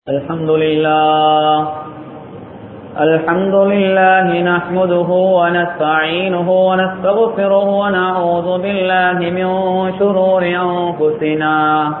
الحمد لله الحمد لله نحمده ونستعينه ونستغفره ونعوذ بالله من شرور أنفسنا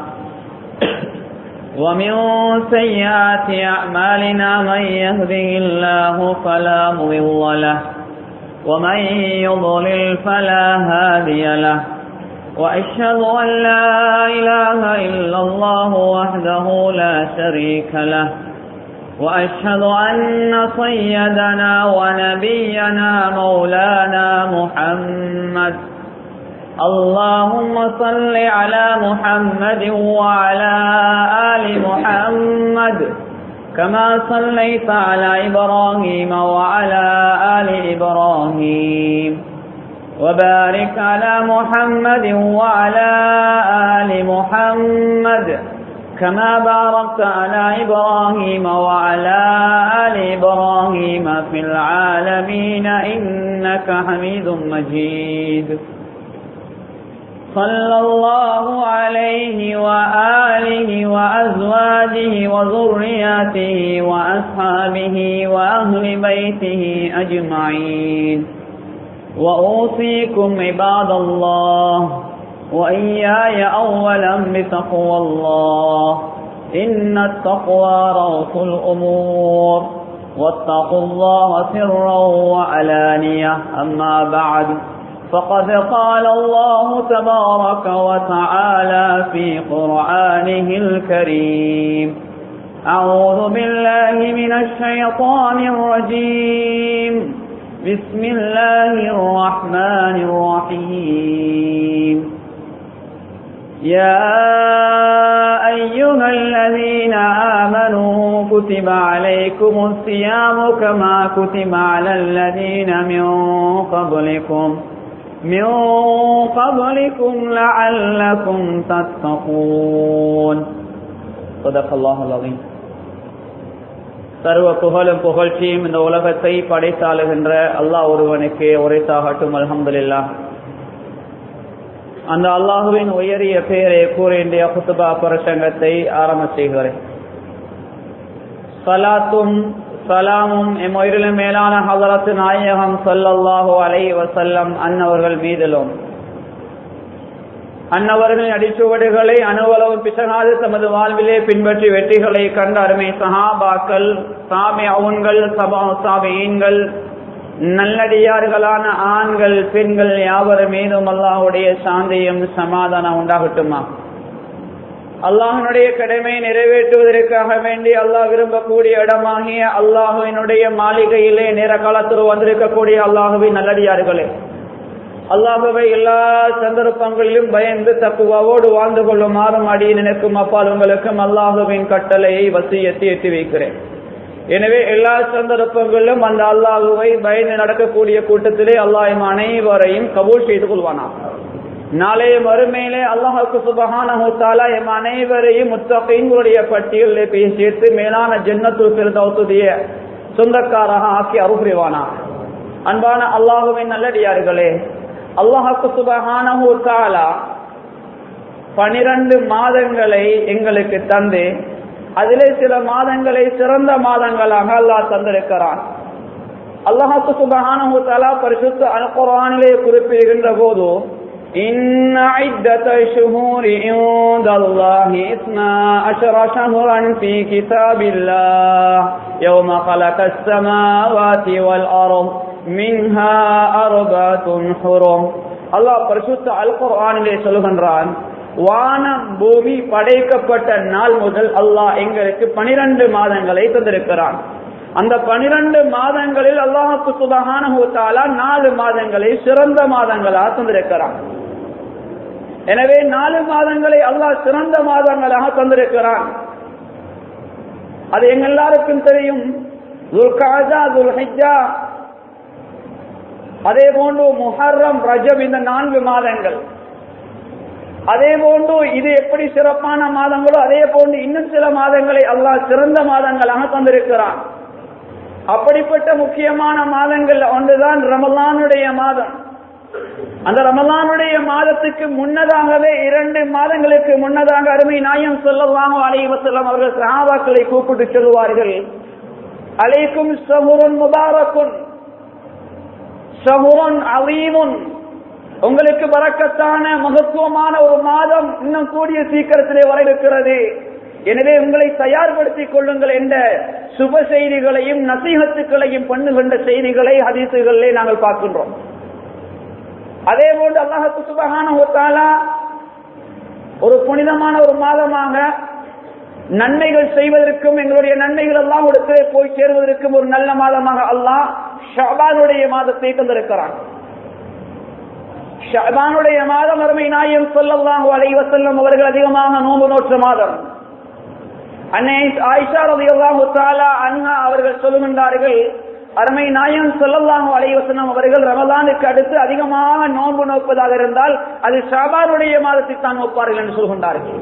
ومن سيئات أعمالنا من يهده الله فلا مضل له ومن يضلل فلا هادي له وأشهد أن لا إله إلا الله وحده لا شريك له وأشهد أن سيدنا ونبينا مولانا محمد اللهم صل على محمد وعلى آل محمد كما صليت على إبراهيم وعلى آل إبراهيم وبارك على محمد وعلى آل محمد كما باركت على إبراهيم وعلى آل إبراهيم في العالمين إنك حميد مجيد صلى الله عليه وآله وأزواجه وذرياته وأصحابه وأهل بيته أجمعين وأوصيكم عباد الله وإياي أولا بتقوى الله إن التقوى روح الأمور واتقوا الله سرا وعلانية أما بعد فقد قال الله تبارك وتعالى في قرآنه الكريم أعوذ بالله من الشيطان الرجيم بسم الله الرحمن الرحيم يا أيها الذين آمنوا كتب عليكم الصيام كما كتب على الذين من قبلكم من قبلكم لعلكم تتقون صدق الله العظيم சர்வ புகழும் புகழ்ச்சியும் இந்த உலகத்தை படைத்தாளுகின்ற அல்லாஹ் ஒருவனுக்கு உரைத்தாகட்டும் அலமதுல்லா அந்த அல்லாஹுவின் உயரிய பெயரை கூறிய குத்துபா பிரசங்கத்தை ஆரம்ப செய்கிறேன் சலாத்தும் சலாமும் எம் உயிரிலும் மேலான ஹசரத்து நாயகம் சொல்லல்லாஹு அலை வசல்லம் அன்னவர்கள் மீதிலும் அன்னவர்களின் அடிச்சுவடுகளை அணுவளவும் பிசகாது தமது வாழ்விலே பின்பற்றி வெற்றிகளை கண்ட அருமை சஹாபாக்கள் சாமி அவுன்கள் சபா சாபியீன்கள் நல்லடியார்களான ஆண்கள் பெண்கள் யாவர் மீதும் அல்லாஹுடைய சாந்தியும் சமாதானம் உண்டாகட்டுமா அல்லாஹனுடைய கடமை நிறைவேற்றுவதற்காக வேண்டி அல்லாஹ் விரும்பக்கூடிய இடமாகிய அல்லாஹுவினுடைய மாளிகையிலே நேர காலத்தில் வந்திருக்கக்கூடிய அல்லாஹுவின் நல்லடியார்களே அல்லாஹுவை எல்லா சந்தர்ப்பங்களிலும் பயந்து தப்புவாவோடு வாழ்ந்து கொள்ளுமாறும் அடி நினைக்கும் அப்பால் உங்களுக்கும் அல்லாஹுவின் கட்டளையை வசியத்தை எட்டி வைக்கிறேன் எனவே எல்லா சந்தர்ப்பங்களிலும் அந்த அல்லாஹுவை பயந்து நடக்கக்கூடிய கூட்டத்திலே அல்லாஹ் அனைவரையும் கபூல் செய்து கொள்வானா நாளைய மறுமையிலே அல்லாஹுக்கு சுபகான எம் அனைவரையும் முத்தகைங்களுடைய பட்டியலில் போய் சேர்த்து மேலான ஜன்னத்து பிறந்தவுடைய சொந்தக்காராக ஆக்கி அருபுரிவானா அன்பான அல்லாஹுவின் நல்லடியார்களே அல்லாஹுக்கு சுபகான பனிரெண்டு மாதங்களை எங்களுக்கு தந்து அதிலே சில மாதங்களை சிறந்த மாதங்களாக அல்லாஹ் தந்திருக்கிறான் அல்லாஹுக்கு சுபகான பரிசுத்த அனுகுரானிலே குறிப்பிடுகின்ற போது إن عدة الشهور عند الله إثنى عشر شهرا في كتاب الله يوم خلق السماوات والأرض منها أربعة حرم الله பரிசுத்த அல் குர்ஆனிலே சொல்கின்றான் வான பூமி படைக்கப்பட்ட நாள் முதல் அல்லாஹ் எங்களுக்கு பனிரெண்டு மாதங்களை தந்திருக்கிறான் அந்த பனிரெண்டு மாதங்களில் அல்லாஹுக்கு சுபகான நாலு மாதங்களை சிறந்த மாதங்களாக தந்திருக்கிறான் எனவே நாலு மாதங்களை அல்லாஹ் சிறந்த மாதங்களாக தந்திருக்கிறான் அது எங்க எல்லாருக்கும் தெரியும் துல்காஜா துல்ஹிஜா அதே போன்று முஹர்ரம் ரஜப் இந்த நான்கு மாதங்கள் அதே போன்று இது எப்படி சிறப்பான மாதங்களோ அதே போன்று இன்னும் சில மாதங்களை அல்லாஹ் சிறந்த மாதங்களாக தந்திருக்கிறான் அப்படிப்பட்ட முக்கியமான மாதங்கள் ஒன்றுதான் ரமலானுடைய மாதம் அந்த ரமலானுடைய மாதத்துக்கு முன்னதாகவே இரண்டு மாதங்களுக்கு முன்னதாக அருமை நாயம் சொல்லலாம் அலைவசல்லம் அவர்கள் சஹாபாக்களை கூப்பிட்டு சொல்லுவார்கள் அலைக்கும் சஹுரன் முபாரக்குன் சஹுரன் அலீமுன் உங்களுக்கு வரக்கத்தான மகத்துவமான ஒரு மாதம் இன்னும் கூடிய சீக்கிரத்திலே வர இருக்கிறது எனவே உங்களை தயார்படுத்திக் கொள்ளுங்கள் என்ற சுப செய்திகளையும் நசீகத்துக்களையும் பண்ணுகின்ற செய்திகளை ஹதீசுகளிலே நாங்கள் பார்க்கின்றோம் அதே போன்று அல்லாஹத்து சுபகான ஒரு புனிதமான ஒரு மாதமாக நன்மைகள் செய்வதற்கும் எங்களுடைய நன்மைகள் எல்லாம் இடத்திலே போய் சேருவதற்கும் ஒரு நல்ல மாதமாக அல்லாஹ் ஷபானுடைய மாதத்தை தந்திருக்கிறான் ஷபானுடைய மாதம் அருமை நாயம் சொல்லலாம் அலைவசல்லம் அவர்கள் அதிகமாக நோன்பு நோற்ற மாதம் அன்னை ஆயிஷா ரவி அல்லாஹு அன்ஹா அவர்கள் சொல்லுகின்றார்கள் அருமை நாயம் சொல்லலாம் அலைவசனம் அவர்கள் ரமலானுக்கு அடுத்து அதிகமாக நோன்பு நோப்பதாக இருந்தால் அது ஷபானுடைய மாதத்தில் தான் நோப்பார்கள் என்று சொல்கின்றார்கள்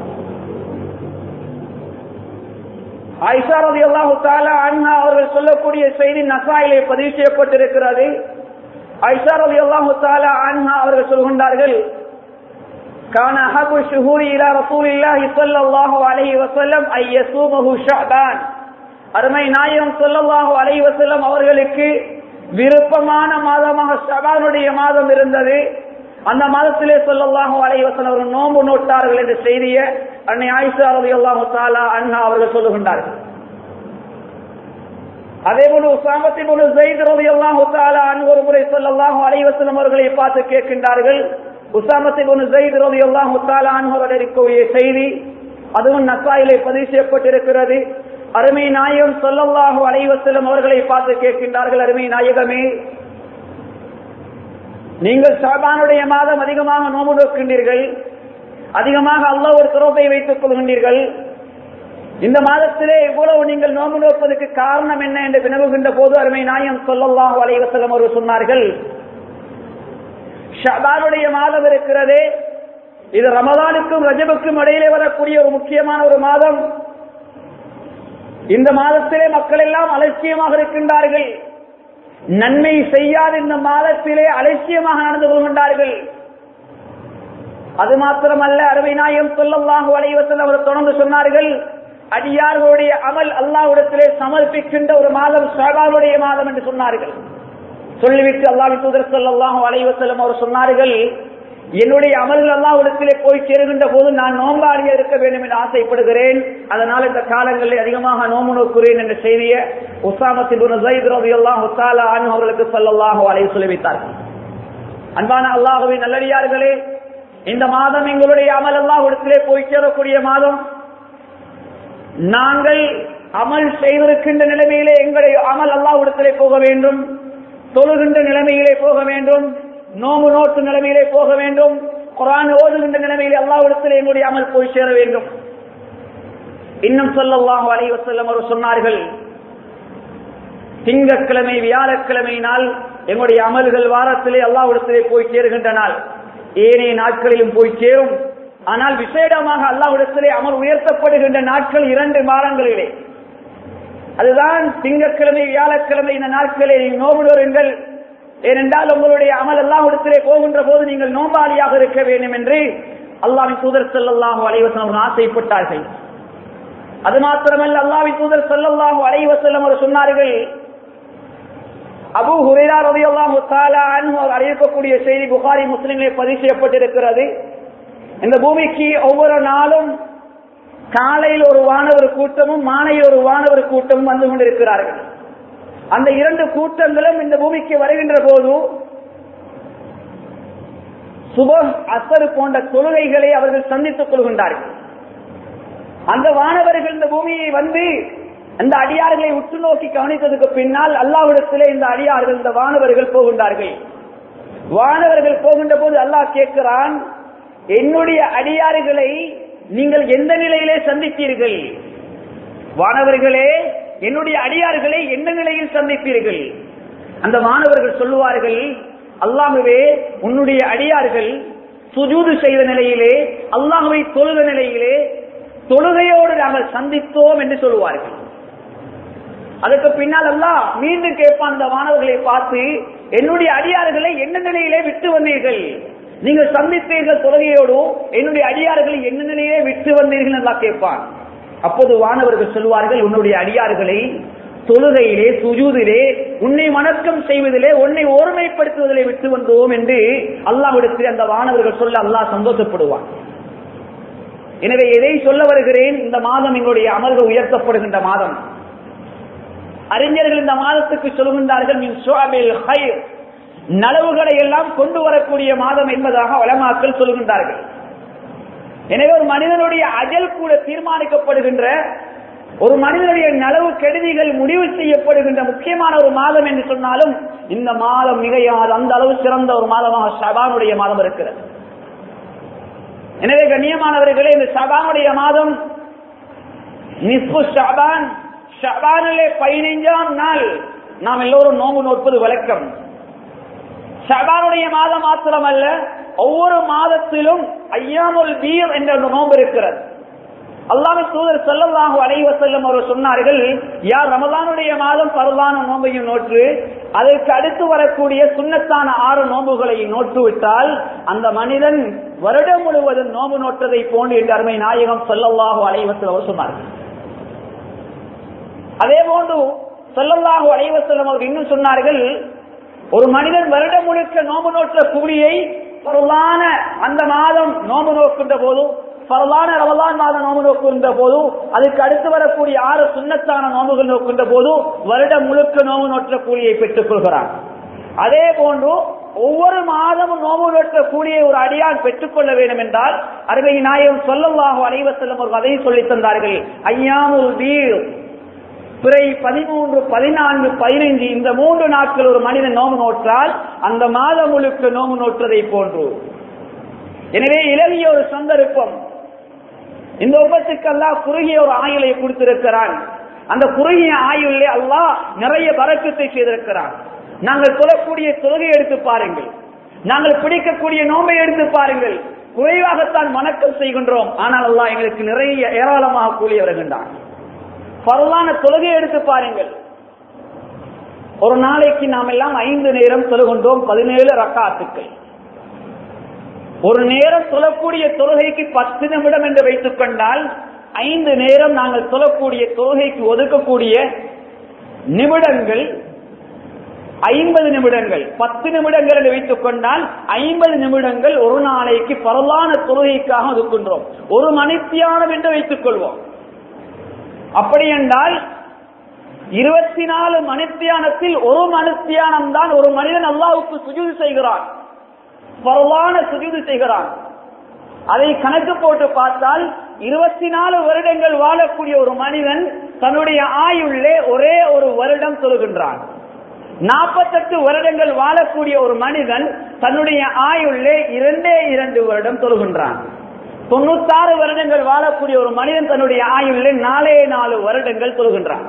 ஆயிஷா ரவி அல்லாஹு அன்ஹா அவர்கள் சொல்லக்கூடிய செய்தி நசாயிலே பதிவு செய்யப்பட்டிருக்கிறது ஐஷா ரவி அல்லாஹு அன்ஹா அவர்கள் சொல்கின்றார்கள் كان أحب الشهور إلى رسول الله صلى الله عليه وسلم أن يصومه شعبان அருமை நாயகம் சொல்லல்லாஹு அலைஹி வஸல்லம் அவர்களுக்கு விருப்பமான மாதமாக ஷபானுடைய மாதம் இருந்தது அந்த மாதத்திலே சொல்லல்லாஹு அலைஹி வஸல்லம் அவர்கள் நோன்பு நோட்டார்கள் என்ற செய்தியை அன்னை ஆயிஷா ரலியல்லாஹு தஆலா அன்ஹா அவர்கள் சொல்லுகின்றார்கள் அதே போல உசாமத்தி போல ஜெயித் ரலியல்லாஹு தஆலா அன்ஹு ஒரு முறை ஸல்லல்லாஹு அலைஹி வஸல்லம் அவர்களை பார்த்து கேட்கின்றார்கள் உசாமத்தி போல ஜெயித் ரலியல்லாஹு தஆலா அன்ஹு அவர்களுடைய செய்தி அதுவும் நசாயிலே பதிவு செய்யப்பட்டிருக்கிறது அருமை நாயகம் சொல்லல்லாஹு அலைஹி வஸல்லம் அவர்களை பார்த்து கேட்கின்றார்கள் அருமை நாயகமே நீங்கள் ஷாபானுடைய மாதம் அதிகமாக நோம்பு நோக்கின்றீர்கள் அதிகமாக அல்லாஹ் ஒரு துறப்பை வைத்துக் கொள்கின்றீர்கள் இந்த மாதத்திலே இவ்வளவு நீங்கள் நோம்பு நோப்பதற்கு காரணம் என்ன என்று வினவுகின்ற போது அருமை நாயம் சொல்லல்லாஹு அலைவசலம் அவர்கள் சொன்னார்கள் ஷபானுடைய மாதம் இருக்கிறதே இது ரமதானுக்கும் ரஜபுக்கும் இடையிலே வரக்கூடிய ஒரு முக்கியமான ஒரு மாதம் இந்த மாதத்திலே மக்கள் எல்லாம் அலட்சியமாக இருக்கின்றார்கள் நன்மை செய்யாத இந்த மாதத்திலே அலட்சியமாக நடந்து கொள்கின்றார்கள் அது மாத்திரமல்ல அருமை நாயம் சொல்லல்லாஹு அலைவசல் அவர் தொடர்ந்து சொன்னார்கள் அடியார்களுடைய அமல் அல்லாஹ்விடத்திலே சமர்ப்பிக்கின்ற ஒரு மாதம் ஷாபாவுடைய மாதம் என்று சொன்னார்கள் சொல்லிவிட்டு அல்லாஹ் தூதர் சொல்லல்லாஹு அலைவசல்லம் அவர் சொன்னார்கள் என்னுடைய அமல்கள் அல்லாஹ்விடத்திலே போய் சேருகின்ற போது நான் நோம்பாடியா இருக்க வேண்டும் என்று ஆசைப்படுகிறேன் அதனால் இந்த காலங்களில் அதிகமாக நோம்பு நோக்குறேன் என்ற செய்தியை உசாமத்தின் அவர்களுக்கு சொல்லல்லாஹு அலைய சொல்லி வைத்தார்கள் அன்பான அல்லாஹுவின் நல்லடியார்களே இந்த மாதம் எங்களுடைய அமல் அல்லாஹ்விடத்திலே போய் சேரக்கூடிய மாதம் நாங்கள் அமல் செய்திருக்கின்ற நிலைமையிலே எங்களுடைய அமல் அல்லாஹ்விடத்திலே போக வேண்டும் தொழுகின்ற நிலைமையிலே போக வேண்டும் நோம்பு நோட்டு நிலைமையிலே போக வேண்டும் குரான் ஓதுகின்ற நிலைமையிலே அல்லாவிடத்தில் எங்களுடைய அமல் போய் சேர வேண்டும் இன்னும் சொல்லல்லாஹு அலைஹி வஸல்லம் அவர் சொன்னார்கள் திங்கட்கிழமை வியாழக்கிழமை நாள் எங்களுடைய அமல்கள் வாரத்திலே அல்லாவிடத்திலே போய் சேருகின்ற நாள் ஏனைய நாட்களிலும் போய் சேரும் ஆனால் விசேடமாக அல்லாவிடத்திலே அமல் உயர்த்தப்படுகின்ற நாட்கள் இரண்டு மாதங்களிலே அதுதான் திங்கட்கிழமை வியாழக்கிழமை இந்த நாட்களை நோபுடருங்கள் ஏனென்றால் உங்களுடைய அமல் அல்லாஹிடத்திலே போகின்ற போது நீங்கள் நோம்பாளியாக இருக்க வேண்டும் என்று அல்லாவின் தூதர் செல்லல்லாஹு அலைவசம் ஆசைப்பட்டார்கள் அது மாத்திரமல்ல அல்லாவின் தூதர் செல்லல்லாஹு அலைவசல்லம் அவர் சொன்னார்கள் அபு ஹுரேரா ரவி அல்லாஹு அவர் அறிவிக்கக்கூடிய செய்தி புகாரி முஸ்லிம்களை பதிவு செய்யப்பட்டிருக்கிறது இந்த பூமிக்கு ஒவ்வொரு நாளும் காலையில் ஒரு வானவர் கூட்டமும் மாலையில் ஒரு வானவர் கூட்டமும் வந்து கொண்டிருக்கிறார்கள் அந்த இரண்டு கூட்டங்களும் இந்த பூமிக்கு வருகின்ற போது சுப அசர் போன்ற தொழுகைகளை அவர்கள் சந்தித்துக் கொள்கின்றார்கள் அந்த வானவர்கள் இந்த பூமியை வந்து அந்த அடியார்களை உற்று நோக்கி கவனித்ததுக்கு பின்னால் அல்லாவிடத்திலே இந்த அடியார்கள் இந்த வானவர்கள் போகின்றார்கள் வானவர்கள் போகின்ற போது அல்லாஹ் கேட்கிறான் என்னுடைய அடியாறுகளை நீங்கள் எந்த நிலையிலே சந்தித்தீர்கள் வானவர்களே என்னுடைய அடியார்களை எந்த நிலையில் சந்திப்பீர்கள் அந்த மாணவர்கள் சொல்லுவார்கள் அல்லாஹுவே உன்னுடைய அடியார்கள் சுஜூது செய்த நிலையிலே அல்லாஹுவை தொழுத நிலையிலே தொழுகையோடு நாங்கள் சந்தித்தோம் என்று சொல்லுவார்கள் அதுக்கு பின்னால் அல்லாஹ் மீண்டும் கேட்பான் அந்த மாணவர்களை பார்த்து என்னுடைய அடியார்களை என்ன நிலையிலே விட்டு வந்தீர்கள் நீங்கள் சந்தித்தீர்கள் தொழுகையோடு என்னுடைய அடியார்களை என்ன நிலையிலே விட்டு வந்தீர்கள் என்று கேட்பான் அப்போது வானவர்கள் சொல்வார்கள் உன்னுடைய அடியார்களை தொழுகையிலே சுஜூதிலே உன்னை வணக்கம் செய்வதிலே உன்னை ஓர்மைப்படுத்துவதிலே விட்டு வந்தோம் என்று அல்லாவிடத்தில் அந்த வானவர்கள் சொல்ல அல்லாஹ் சந்தோஷப்படுவான் எனவே எதை சொல்ல வருகிறேன் இந்த மாதம் எங்களுடைய அமல்கள் உயர்த்தப்படுகின்ற மாதம் அறிஞர்கள் இந்த மாதத்துக்கு சொல்கின்றார்கள் மின் ஷுஅபில் ஹைர் நலவுகளை எல்லாம் கொண்டு வரக்கூடிய மாதம் என்பதாக வளமாக்கள் சொல்கின்றார்கள் எனவே ஒரு மனிதனுடைய அஜல் கூட தீர்மானிக்கப்படுகின்ற ஒரு மனிதனுடைய நலவு கெடுதிகள் முடிவு செய்யப்படுகின்ற முக்கியமான ஒரு மாதம் என்று சொன்னாலும் இந்த மாதம் மிகையாது அந்த அளவு சிறந்த ஒரு மாதமாக ஷபானுடைய மாதம் இருக்கிறது எனவே கண்ணியமானவர்களே இந்த ஷபானுடைய மாதம் நிஸ்பு ஷபான் ஷபானிலே பதினைஞ்சாம் நாள் நாம் எல்லோரும் நோம்பு நோற்பது வழக்கம் ஷபானுடைய மாதம் மாத்திரமல்ல ஒவ்வொரு மாதத்திலும் ஐயாமுல் பீர் என்ற ஒரு நோன்பு இருக்கிறது அல்லாஹ் தூதர் செல்லல்லாஹு அலைவ செல்லும் அவர் சொன்னார்கள் யார் ரமலானுடைய மாதம் பரவான நோன்பையும் நோற்று அதற்கு அடுத்து வரக்கூடிய சுண்ணத்தான ஆறு நோன்புகளை நோட்டு விட்டால் அந்த மனிதன் வருடம் முழுவதும் நோன்பு நோற்றதை போன்று என்று அருமை நாயகம் செல்லல்லாஹு அலைவசல் அவர் சொன்னார்கள் அதே போன்று செல்லல்லாஹு அலைவசல்லம் அவர் இன்னும் சொன்னார்கள் ஒரு மனிதன் வருடம் முழுக்க நோம்பு நோற்ற கூலியை பரவான அந்த மாதம் நோம்பு நோக்கின்ற போது பரவான ரமலான் மாதம் நோம்பு நோக்குகின்ற போது அதுக்கு அடுத்து வரக்கூடிய ஆறு சுண்ணத்தான நோம்புகள் நோக்கின்ற போது வருடம் முழுக்க நோம்பு நோற்ற கூலியை பெற்றுக் கொள்கிறான் அதே போன்று ஒவ்வொரு மாதமும் நோம்பு நோற்ற கூலியை ஒரு அடியான் பெற்றுக்கொள்ள வேண்டும் என்றால் அருமை நாயகம் சொல்லல்லாஹு அனைவசல்லம் ஒரு கதையை சொல்லித் தந்தார்கள் ஐயாமுல் வீர் பிறை பதிமூன்று பதினான்கு பதினைந்து இந்த மூன்று நாட்கள் ஒரு மனிதன் நோம்பு நோற்றால் அந்த மாதம் முழுக்க நோம்பு நோற்றதை போன்று எனவே இலகிய ஒரு சந்தர்ப்பம் இந்த உபத்துக்கெல்லாம் குறுகிய ஒரு ஆயுளை கொடுத்திருக்கிறான் அந்த குறுகிய ஆயுளே அல்லாஹ் நிறைய வரக்கத்தை செய்திருக்கிறான் நாங்கள் தொழக்கூடிய தொழுகை எடுத்து பாருங்கள் நாங்கள் பிடிக்கக்கூடிய நோம்பை எடுத்து பாருங்கள் குறைவாகத்தான் வணக்கம் செய்கின்றோம் ஆனால் அல்லாஹ் எங்களுக்கு நிறைய ஏராளமாக கூலி வருகின்றான் பரவான தொழுகை எடுத்து பாருங்கள் ஒரு நாளைக்கு நாம் எல்லாம் ஐந்து நேரம் தொழுகின்றோம் பதினேழு ரக்காத்துக்கள் ஒரு நேரம் தொழக்கூடிய தொழுகைக்கு பத்து நிமிடம் என்று வைத்துக் கொண்டால் ஐந்து நேரம் நாங்கள் தொழக்கூடிய தொழுகைக்கு ஒதுக்கக்கூடிய நிமிடங்கள் ஐம்பது நிமிடங்கள் பத்து நிமிடங்கள் என்று வைத்துக் கொண்டால் ஐம்பது நிமிடங்கள் ஒரு நாளைக்கு பரவான தொழுகைக்காக ஒதுக்கின்றோம் ஒரு மணித்தியானம் என்று வைத்துக் கொள்வோம் அப்படி என்றால் இருபத்தி நாலு மணித்தியானத்தில் ஒரு மணித்தியானம் தான் ஒரு மனிதன் அல்லாவுக்கு சுஜூது செய்கிறான் பரவான சுஜூது செய்கிறான் அதை கணக்கு போட்டு பார்த்தால் இருபத்தி நாலு வருடங்கள் வாழக்கூடிய ஒரு மனிதன் தன்னுடைய ஆயுள்ளே ஒரே ஒரு வருடம் தொழுகின்றான் நாற்பத்தெட்டு வருடங்கள் வாழக்கூடிய ஒரு மனிதன் தன்னுடைய ஆயுள்ளே இரண்டே இரண்டு வருடம் தொழுகின்றான் தொண்ணூத்தாறு வருடங்கள் வாழக்கூடிய ஒரு மனிதன் தன்னுடைய ஆயுளில் நாலே நாலு வருடங்கள் தொழுகின்றான்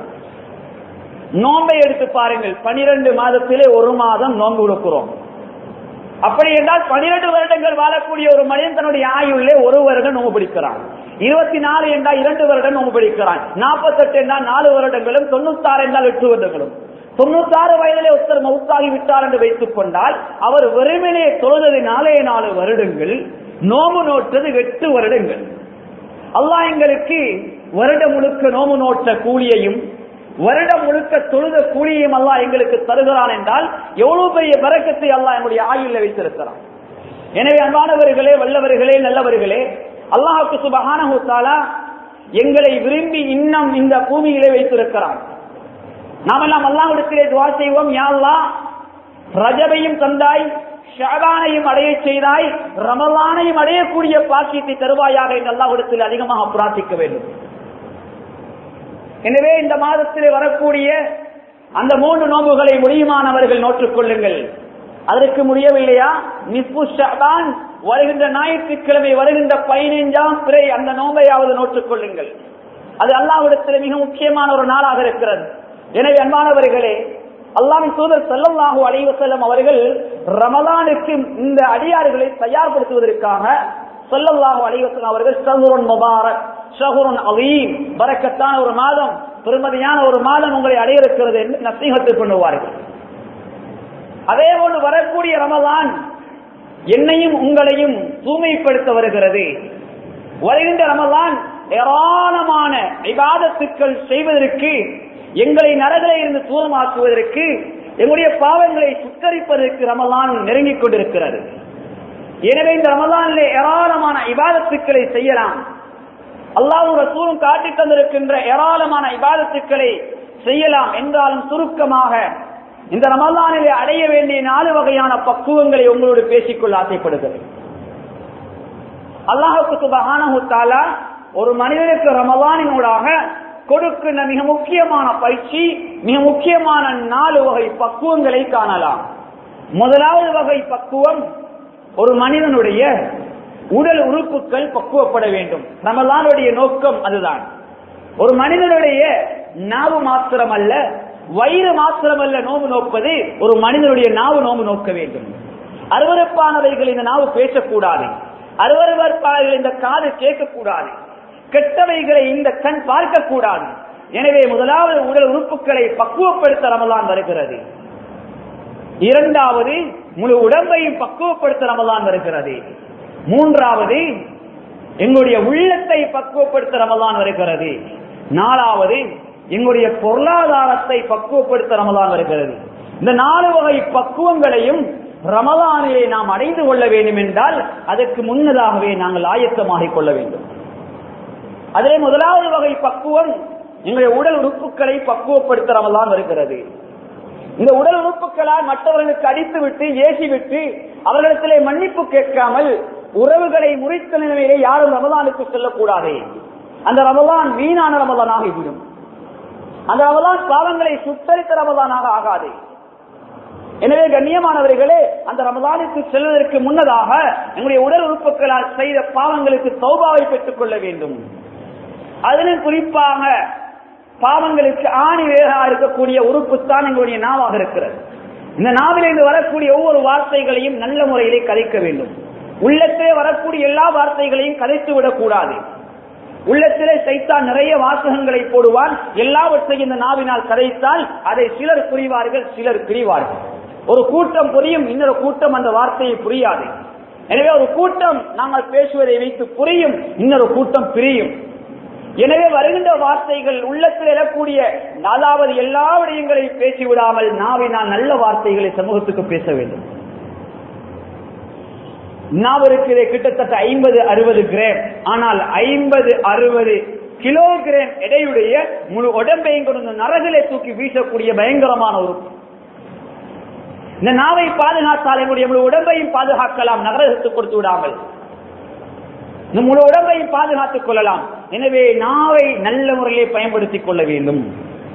நோன்பை எடுத்து பாருங்கள் பனிரெண்டு மாதத்திலே ஒரு மாதம் நோன்பு கொடுக்கிறோம் அப்படி என்றால் பனிரெண்டு வருடங்கள் வாழக்கூடிய ஒரு மனிதன் தன்னுடைய ஆயுள்ளே ஒரு வருடம் நோம்பு பிடிக்கிறான் இருபத்தி நாலு என்றால் இரண்டு வருடம் நோம்பு பிடிக்கிறான் நாற்பத்தெட்டு என்றால் நாலு வருடங்களும் தொண்ணூத்தாறு என்றால் எட்டு வருடங்களும் தொண்ணூத்தாறு வயதிலே ஒருத்தர் மவுத்தாகி விட்டார் என்று வைத்துக் கொண்டால் அவர் வெறுமனே தொழுதது நாலே நாலு வருடங்கள் நோம்பு நோட்டது எட்டு வருடங்கள் அல்லாஹ் எங்களுக்கு வருடம் முழுக்க நோம்பு நோட்ட கூலியையும் வருடம் முழுக்க தொழுத கூலியையும் அல்லாஹ் எங்களுக்கு தருகிறான் என்றால் எவ்வளவு பெரிய பறக்கத்தை அல்லாஹ் என்னுடைய ஆயுள்ல வைத்திருக்கிறான் எனவே அன்பானவர்களே வல்லவர்களே நல்லவர்களே அல்லாஹுக்கு சுபகான எங்களை விரும்பி இன்னும் இந்த பூமியிலே வைத்திருக்கிறான் நாமெல்லாம் அல்லாஹ்விடத்திலே துவா செய்வோம் யாழ்லா ரஜபையும் தந்தாய் ஷாபானையும் அடைய செய்தாய் ரமலானையும் அடையக்கூடிய பாக்கியத்தை தருவாயாக என்று அல்லாஹ்விடத்தில் அதிகமாக பிரார்த்திக்க வேண்டும் எனவே இந்த மாதத்திலே வரக்கூடிய அந்த மூன்று நோம்புகளை முடியுமானவர்கள் நோற்றுக் கொள்ளுங்கள் அதற்கு முடியவில்லையா நிஸ்பு ஷாபான் வருகின்ற ஞாயிற்றுக்கிழமை வருகின்ற பதினைஞ்சாம் பிறை அந்த நோம்பையாவது நோற்றுக் கொள்ளுங்கள் அது அல்லாஹ்விடத்தில் மிக முக்கியமான ஒரு நாளாக இருக்கிறது எனவே அன்பானவர்களே அல்லாவின் தூதர் செல்லல்லாஹு அலைவசல்லம் அவர்கள் ரமலானுக்கு இந்த அடியார்களை தயார்படுத்துவதற்காக சொல்லல்லாஹு அலைவசல்லம் அவர்கள் ஷஹுரன் முபாரக் ஷஹுரன் அலீம் பறக்கத்தான ஒரு மாதம் பெருமதியான ஒரு மாதம் உங்களை அடைய இருக்கிறது என்று நசீகத்து பண்ணுவார்கள் அதே போன்று வரக்கூடிய ரமதான் என்னையும் உங்களையும் தூய்மைப்படுத்த வருகிறது வருகின்ற ரமதான் ஏராளமான விவாதத்துக்கள் செய்வதற்கு எங்களை நரகளை இருந்து தூரமாக்குவதற்கு எங்களுடைய பாவங்களை சுத்தரிப்பதற்கு ரமலான் நெருங்கிக் கொண்டிருக்கிறது எனவே இந்த ரமலானிலே ஏராளமான இபாதத்துக்களை செய்யலாம் அல்லாஹ் ரசூலும் காட்டி தந்திருக்கின்ற ஏராளமான இபாதத்துக்களை செய்யலாம் என்றாலும் சுருக்கமாக இந்த ரமலானிலே அடைய வேண்டிய நாலு வகையான பக்குவங்களை உங்களோடு பேசிக்கொள்ள ஆசைப்படுகிறேன் அல்லாஹுக்கு சுபகான ஒரு மனிதனுக்கு ரமலானினூடாக கொடுக்கின்ற மிக முக்கியமான பயிற்சி மிக முக்கியமான நாலு வகை பக்குவங்களை காணலாம் முதலாவது வகை பக்குவம் ஒரு மனிதனுடைய உடல் உறுப்புகள் பக்குவப்பட வேண்டும் ரமலானுடைய நோக்கம் அதுதான் ஒரு மனிதனுடைய நாவு மாத்திரம் அல்ல வயிறு மாத்திரமல்ல நோம்பு நோப்பது ஒரு மனிதனுடைய நாவு நோம்பு நோக்க வேண்டும் அருவறுப்பானவைகள் இந்த நாவு பேசக்கூடாது அருவறுப்பானவைகள் இந்த காது கேட்கக்கூடாது கெட்டவைகளை இந்த கண் பார்க்கக்கூடாது எனவே முதலாவது உடல் உறுப்புகளை பக்குவப்படுத்த ரமலான் வருகிறது இரண்டாவது முழு உடம்பையும் பக்குவப்படுத்த ரமலான் வருகிறது மூன்றாவது எங்களுடைய உள்ளத்தை பக்குவப்படுத்த ரமலான் வருகிறது நாலாவது எங்களுடைய பொருளாதாரத்தை பக்குவப்படுத்த ரமலான் வருகிறது இந்த நாலு வகை பக்குவங்களையும் ரமலானிலே நாம் அடைந்து கொள்ள வேண்டும் என்றால் அதற்கு முன்னதாகவே நாங்கள் ஆயத்தமாகிக் கொள்ள வேண்டும் அதிலே முதலாவது வகை பக்குவம் எங்களுடைய உடல் உறுப்புகளை பக்குவப்படுத்த ரமலான் வருகிறது இந்த உடல் உறுப்புகளால் மற்றவர்களுக்கு அடித்து விட்டு ஏசி விட்டு அவர்களிடத்திலே மன்னிப்பு கேட்காமல் உறவுகளை முறித்த நிலையிலே யாரும் ரமலானுக்கு செல்லக்கூடாது அந்த ரமலான் வீணான ரமலானாக விடும் அந்த ரமலான் பாவங்களை சுத்தரித்த ரமலானாக ஆகாது எனவே கண்ணியமானவர்களே அந்த ரமலானுக்கு செல்வதற்கு முன்னதாக எங்களுடைய உடல் உறுப்புகளால் செய்த பாவங்களுக்கு சௌபாவை பெற்றுக் கொள்ள வேண்டும் அதிலும் குறிப்பாக பாவங்களுக்கு ஆணி வேகா இருக்கக்கூடிய உறுப்பு தான் எங்களுடைய நாவாக இருக்கிறது இந்த நாவிலிருந்து வரக்கூடிய ஒவ்வொரு வார்த்தைகளையும் நல்ல முறையிலே கதைக்க வேண்டும் உள்ளத்திலே வரக்கூடிய எல்லா வார்த்தைகளையும் கதைத்து விடக்கூடாது உள்ளத்திலே சைத்தான் நிறைய வாசகங்களை போடுவான் எல்லாவற்றையும் இந்த நாவினால் கதைத்தால் அதை சிலர் புரிவார்கள் சிலர் பிரிவார்கள் ஒரு கூட்டம் புரியும் இன்னொரு கூட்டம் அந்த வார்த்தையை புரியாது எனவே ஒரு கூட்டம் நாங்கள் பேசுவதை வைத்து புரியும் இன்னொரு கூட்டம் பிரியும் எனவே வருகின்ற வார்த்தைகள் உள்ளத்தில் எழக்கூடிய அதாவது எல்லா விடயங்களையும் பேசிவிடாமல் நாவினால் நல்ல வார்த்தைகளை சமூகத்துக்கு பேச வேண்டும் நாவருக்கு கிட்டத்தட்ட ஐம்பது அறுபது கிராம் ஆனால் ஐம்பது அறுபது கிலோகிராம் எடையுடைய முழு உடம்பையும் கொண்டு நரகிலே தூக்கி வீசக்கூடிய பயங்கரமான உறுப்பு இந்த நாவை பாதுகாத்தால் எங்களுடைய முழு உடம்பையும் பாதுகாக்கலாம் நரகத்துக்கு கொடுத்து விடாமல் இந்த முழு உடம்பையும் பாதுகாத்துக் கொள்ளலாம் எனவே நாவை நல்ல முறையிலே பயன்படுத்திக் கொள்ள வேண்டும்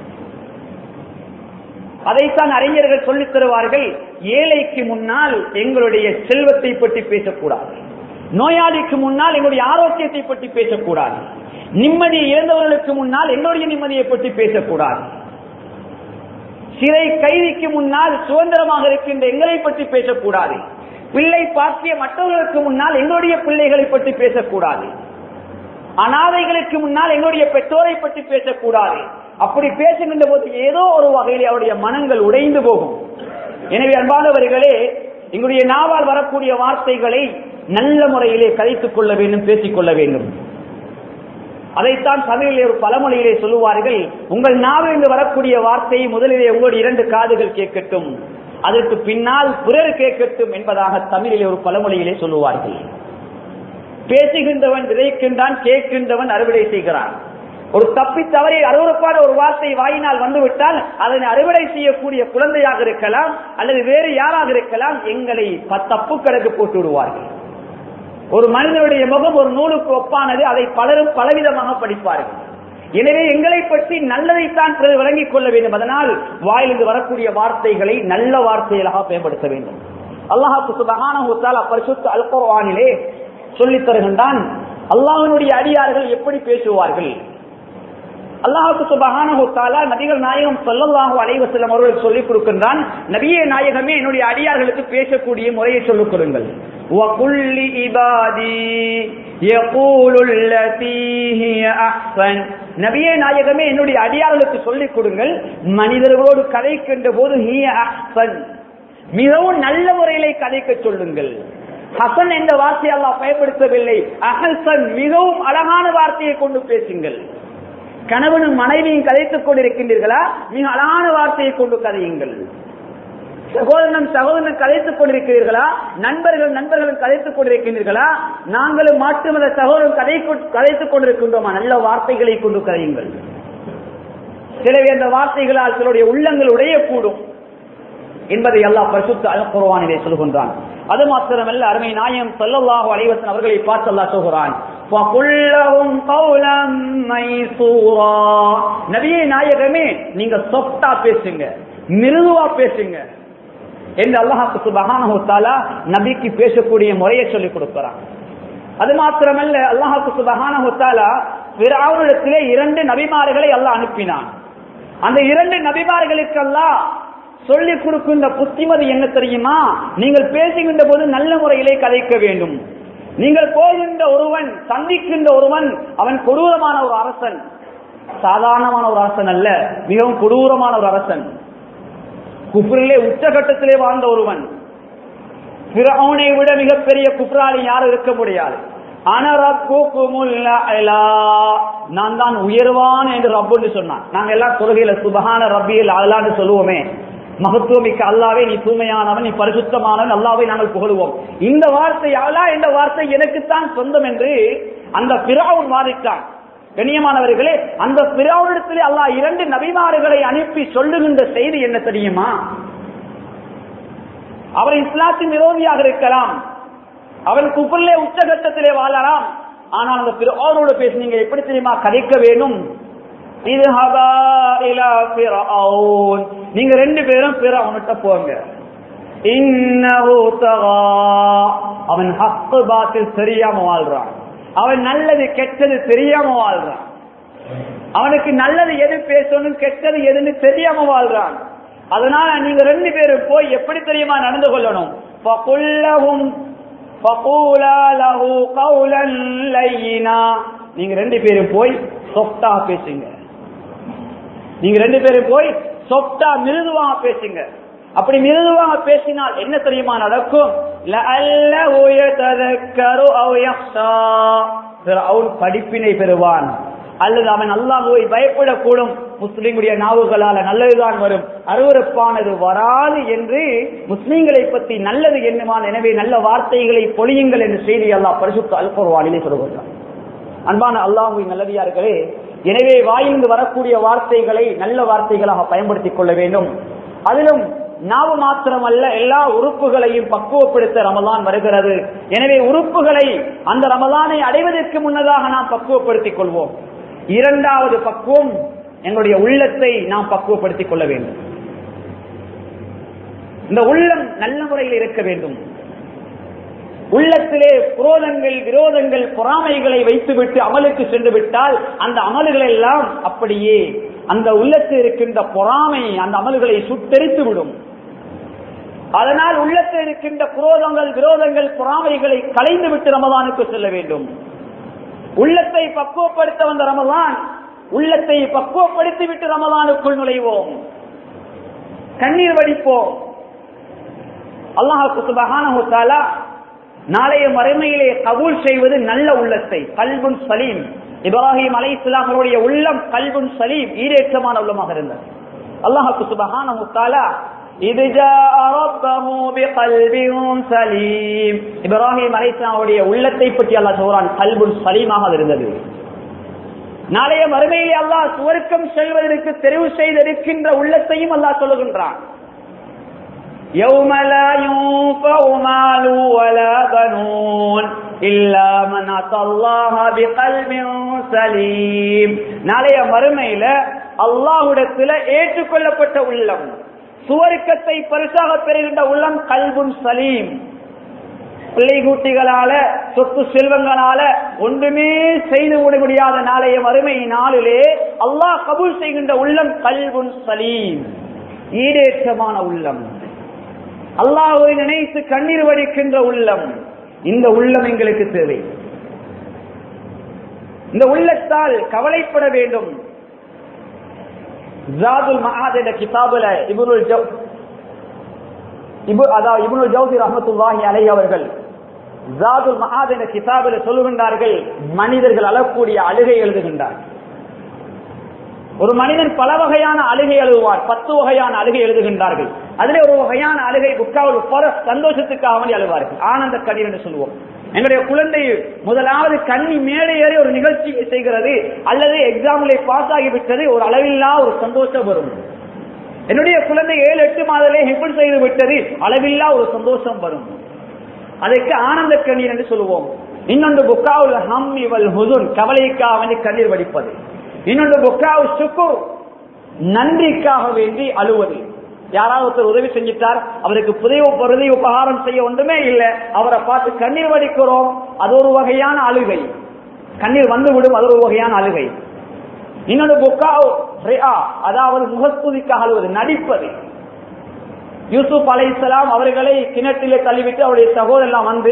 அதைத்தான் அறிஞர்கள் சொல்லித் தருவார்கள் ஏழைக்கு முன்னால் எங்களுடைய செல்வத்தை பற்றி பேசக்கூடாது நோயாளிக்கு முன்னால் எங்களுடைய ஆரோக்கியத்தை பற்றி பேசக்கூடாது நிம்மதியை இழந்தவர்களுக்கு முன்னால் எங்களுடைய நிம்மதியை பற்றி பேசக்கூடாது சிறை கைதிக்கு முன்னால் சுதந்திரமாக இருக்கின்ற எங்களை பற்றி பேசக்கூடாது பிள்ளை பாக்கிய மற்றவர்களுக்கு முன்னால் எங்களுடைய பிள்ளைகளை பற்றி பேசக்கூடாது அனாதைகளுக்கு முன்னால் எங்களுடைய பெற்றோரை பற்றி பேசக்கூடாது அப்படி பேசுகின்ற போது ஏதோ ஒரு வகையில் அவருடைய மனங்கள் உடைந்து போகும் எனவே அன்பானவர்களே எங்களுடைய நாவால் வரக்கூடிய வார்த்தைகளை நல்ல முறையிலே கதைத்துக் கொள்ள வேண்டும் பேசிக் கொள்ள வேண்டும் அதைத்தான் தமிழிலே ஒரு பழமொழியிலே சொல்லுவார்கள் உங்கள் நாவிலிருந்து வரக்கூடிய வார்த்தையை முதலிலே உங்களுடைய இரண்டு காதுகள் கேட்கட்டும் அதற்கு பின்னால் பிறர் கேட்கட்டும் என்பதாக தமிழிலே ஒரு பழமொழியிலே சொல்லுவார்கள் பேசுகின்றவன் விதைக்கின்றான் கேட்கின்றவன் அறுவடை செய்கிறான் ஒரு தப்பி தவறி அருவறுப்பான ஒரு வார்த்தை வாயினால் வந்துவிட்டால் அதனை அறுவடை செய்யக்கூடிய குழந்தையாக இருக்கலாம் அல்லது வேறு யாராக இருக்கலாம் எங்களை தப்பு கணக்கு போட்டு விடுவார்கள் ஒரு மனிதனுடைய முகம் ஒரு நூலுக்கு ஒப்பானது அதை பலரும் பலவிதமாக படிப்பார்கள் எனவே எங்களை பற்றி நல்லதைத்தான் பிறகு விளங்கிக் கொள்ள வேண்டும் அதனால் வாயிலிருந்து வரக்கூடிய வார்த்தைகளை நல்ல வார்த்தைகளாக பயன்படுத்த வேண்டும் அல்லாஹாக்கு சுபகான பரிசுத்த அல்குர்வானிலே சொல்லித் தருகின்றான் அல்லாஹனுடைய அடியார்கள் எப்படி பேசுவார்கள் அல்லாஹுக்கு சுபகான நபிகள் நாயகம் சொல்லல்லாஹு அலைவசல்லம் அவர்கள் சொல்லிக் கொடுக்கின்றான் நபியே நாயகமே என்னுடைய அடியார்களுக்கு பேசக்கூடிய முறையை சொல்லிக் கொடுங்கள் وَقُلِّ عِبَادِي يَقُولُ الَّتِي هِيَ أَحْسَنُ நபியே நாயகமே என்னுடைய அடியார்களுக்கு சொல்லிக் கொடுங்கள் மனிதர்களோடு கதைக்கின்ற போது ஹிய அஹ்சன் மிகவும் நல்ல முறையிலே கதைக்க சொல்லுங்கள் ஹசன் என்ற வார்த்தையை அல்லாஹ் பயன்படுத்தவில்லை அஹசன் மிகவும் அழகான வார்த்தையை கொண்டு பேசுங்கள் கணவனும் மனைவியும் கதைத்துக் கொண்டிருக்கின்றீர்களா மிக அழகான வார்த்தையை கொண்டு கதையுங்கள் சகோதரனும் சகோதரனும் கதைத்துக் கொண்டிருக்கிறீர்களா நண்பர்கள் நண்பர்களும் கதைத்துக் கொண்டிருக்கின்றீர்களா நாங்களும் மாற்று மத சகோதரன் கதை கதைத்துக் கொண்டிருக்கின்றோமா நல்ல வார்த்தைகளை கொண்டு கதையுங்கள் சிலவே அந்த வார்த்தைகளால் சிலருடைய உள்ளங்கள் உடையக்கூடும் என்பதை எல்லாம் பரிசுத்த அல் குர்ஆனிலே சொல்கின்றான் அது மாத்திரமல்ல அருமை நாயம் ஸல்லல்லாஹு அலைஹி வஸல்லம் அவர்களை பார்த்து அல்லாஹ் சொல்கிறான் ஃபகுல்லஹும் கௌலம் மைசூரா நபியே நாயகமே நீங்க சொஃப்டா பேசுங்க மிருதுவா பேசுங்க என்று அல்லாஹ் சுப்ஹானஹு வ தஆலா நபிக்கு பேசக்கூடிய முறையை சொல்லிக் கொடுக்கிறான் அது மாத்திரமல்ல அல்லாஹ் சுப்ஹானஹு வ தஆலா ஃபிரௌனிடத்திலே இரண்டு நபிமார்களை அல்லாஹ் அனுப்பினான் அந்த இரண்டு நபிமார்களுக்கு அல்லாஹ் சொல்லிக் கொடுக்கின்ற புத்திமதி என்ன தெரியுமா நீங்கள் பேசுகின்ற போது நல்ல முறையிலே கதைக்க வேண்டும் நீங்கள் போகின்ற ஒருவன் சந்திக்கின்ற ஒருவன் அவன் கொடூரமான ஒரு அரசன் சாதாரணமான ஒரு அரசன் அல்ல மிகவும் கொடூரமான ஒரு அரசன் குஃப்ரிலே உச்சகட்டத்திலே வாழ்ந்த ஒருவன் பிறவனை விட மிகப்பெரிய குப்ராளி யாரும் இருக்க முடியாது நான் தான் உயர்வான் என்று ரப்புன்னு சொன்னான் நாங்க எல்லாம் தொழுகையில சுபகான ரப்பியில் அல்லான்னு சொல்லுவோமே மகத்துவமிக்க அல்லாவே நீ தூய்மையானவன் நீ பரிசுத்தமானவன் அல்லாவை நாங்கள் புகழுவோம் இந்த வார்த்தை அல்லா என்ற வார்த்தை எனக்குத்தான் சொந்தம் என்று அந்த பிராவுன் வாதித்தான் கண்ணியமானவர்களே அந்த பிராவுனிடத்திலே அல்லாஹ் இரண்டு நபிமாறுகளை அனுப்பி சொல்லுகின்ற செய்தி என்ன தெரியுமா அவர் இஸ்லாத்தின் விரோதியாக இருக்கலாம் அவன் குப்பல்லே உச்சகட்டத்திலே வாழலாம் ஆனால் அந்த பிறோரோடு பேசி நீங்க எப்படி தெரியுமா கதைக்க வேண்டும் நீங்க ரெண்டு பேரும் பிற அவன்கிட்ட போங்க அவன் ஹக்கு பாத்தில் தெரியாம வாழ்றான் அவன் நல்லது கெட்டது தெரியாம வாழ்றான் அவனுக்கு நல்லது எது பேசணும் கெட்டது எதுன்னு தெரியாம வாழ்றான் அதனால நீங்க ரெண்டு பேரும் போய் எப்படி தெரியுமா நடந்து கொள்ளணும் நீங்க ரெண்டு பேரும் போய் சொப்டா பேசுங்க நீங்க ரெண்டு பேரும் போய் சொப்டா மிருதுவாக பேசுங்க அப்படி மிருதுவாக பேசினால் என்ன தெரியுமா நடக்கும் அவன் படிப்பினை பெறுவான் அல்லது அவன் அல்லாஹுவை பயப்படக்கூடும் முஸ்லிம்களுடைய நாவுகளால நல்லதுதான் வரும் அருவறுப்பானது வராது என்று முஸ்லிம்களை பற்றி நல்லது என்னவான் எனவே நல்ல வார்த்தைகளை பொழியுங்கள் என்று செய்தி அல்லாஹ் பரிசுத்த அல்பொருவானிலே சொல்லுகிறான் அன்பான அல்லாஹுவின் நல்லதியார்களே எனவே வாயிலிருந்து வரக்கூடிய வார்த்தைகளை நல்ல வார்த்தைகளாக பயன்படுத்திக் கொள்ள வேண்டும் அதிலும் நாவு மாத்திரமல்ல எல்லா உறுப்புகளையும் பக்குவப்படுத்த ரமலான் வருகிறது எனவே உறுப்புகளை அந்த ரமலானை அடைவதற்கு முன்னதாக நாம் பக்குவப்படுத்திக் கொள்வோம் இரண்டாவது பக்குவம் எங்களுடைய உள்ளத்தை நாம் பக்குவப்படுத்திக் கொள்ள வேண்டும் இந்த உள்ளம் நல்ல முறையில் இருக்க வேண்டும் உள்ளத்திலே புரோதங்கள் விரோதங்கள் பொறாமைகளை வைத்துவிட்டு அமலுக்கு சென்று விட்டால் அந்த அமல்கள் எல்லாம் அப்படியே அந்த உள்ளத்தில் இருக்கின்ற பொறாமை அந்த அமல்களை சுட்டெரித்து விடும் அதனால் உள்ளத்தில் இருக்கின்ற புரோதங்கள் விரோதங்கள் பொறாமைகளை கலைந்து விட்டு ரமதானுக்கு செல்ல வேண்டும் உள்ளத்தை பக்குவப்படுத்த வந்த ரமதான் உள்ளத்தை பக்குவப்படுத்தி விட்டு ரமதானுக்குள் நுழைவோம் கண்ணீர் வடிப்போம் அல்லாஹு சுபஹானஹு நாளைய மறுமையிலே கபூல் செய்வது நல்ல உள்ளத்தை கல்புன் சலீம் இப்ராஹிம் அலை இஸ்லாமருடைய உள்ளம் கல்புன் சலீம் ஈரேற்றமான உள்ளமாக இருந்தது அல்லாஹு சுபஹானஹு தஆலா இது சலீம் இப்ராஹிம் அலை இஸ்லாமுடைய உள்ளத்தை பற்றி அல்லாஹ் சொல்றான் கல்புன் சலீமாக இருந்தது நாளைய மறுமையிலே அல்லாஹ் சுவர்க்கம் செல்வதற்கு தெரிவு செய்திருக்கின்ற உள்ளத்தையும் அல்லாஹ் சொல்லுகின்றான் يوم لا ينفع مال ولا بنون إلا من أتى الله بقلب سليم நாளைய மறுமையில அல்லாஹ்விடத்துல ஏற்றுக்கொள்ளப்பட்ட உள்ளம் சுவர்க்கத்தை பரிசாக பெறுகின்ற உள்ளம் கல்புன் சலீம் பிள்ளை குட்டிகளால சொத்து செல்வங்களால ஒன்றுமே செய்து விட முடியாத நாளைய மறுமை நாளிலே அல்லாஹ் கபூல் செய்கின்ற உள்ளம் கல்புன் சலீம் ஈடேற்றமான உள்ளம் அல்லாஹை நினைத்து கண்ணீர் வடிக்கின்ற உள்ளம் இந்த உள்ளம் எங்களுக்கு தேவை இந்த உள்ளத்தால் கவலைப்பட வேண்டும் ஜாதுல் மகாத் என்ற கிதாபுல இபுருல் இபு அதாவது இப்னு ஜவுசி ரஹமத்துல்லாஹி அலை அவர்கள் ஜாதுல் மஹாத் என்ற கிதாபில் சொல்லுகின்றார்கள் மனிதர்கள் அழக்கூடிய அழுகை எழுதுகின்றார் ஒரு மனிதன் பல வகையான அழுகை எழுதுவார் பத்து வகையான அழுகை எழுதுகின்றார்கள் அதிலே ஒரு வகையான அழுகை புக்காவில் பல சந்தோஷத்துக்காக வேண்டி அழுவார்கள் ஆனந்த கண்ணீர் என்று சொல்லுவோம் எங்களுடைய குழந்தை முதலாவது கண்ணி மேடை ஏறி ஒரு நிகழ்ச்சி செய்கிறது அல்லது எக்ஸாமில் பாஸ் ஆகிவிட்டது ஒரு அளவில்லா ஒரு சந்தோஷம் வரும் என்னுடைய குழந்தை ஏழு எட்டு மாதத்திலே ஹிப்பிள் செய்து விட்டது அளவில்லா ஒரு சந்தோஷம் வரும் அதற்கு ஆனந்த கண்ணீர் என்று சொல்லுவோம் இன்னொன்று புக்காவுல் ஹம் இவல் ஹுதுன் கவலைக்காக வேண்டி கண்ணீர் வடிப்பது இன்னொன்று புக்காவு சுக்குர் நன்றிக்காக வேண்டி அழுவது யாராவது ஒருத்தர் உதவி செஞ்சிட்டார் அவருக்கு புதிய பிரதி உபகாரம் செய்ய ஒன்றுமே இல்லை அவரை பார்த்து கண்ணீர் வடிக்கிறோம் அது ஒரு வகையான அழுகை கண்ணீர் வந்து விடும் அது ஒரு வகையான அழுகை இன்னொன்று புக்காவு அதாவது முகஸ்துதிக்காக அழுவது நடிப்பது யூசுப் அலைசலாம் அவர்களை கிணற்றிலே தள்ளிவிட்டு அவருடைய சகோதரன் வந்து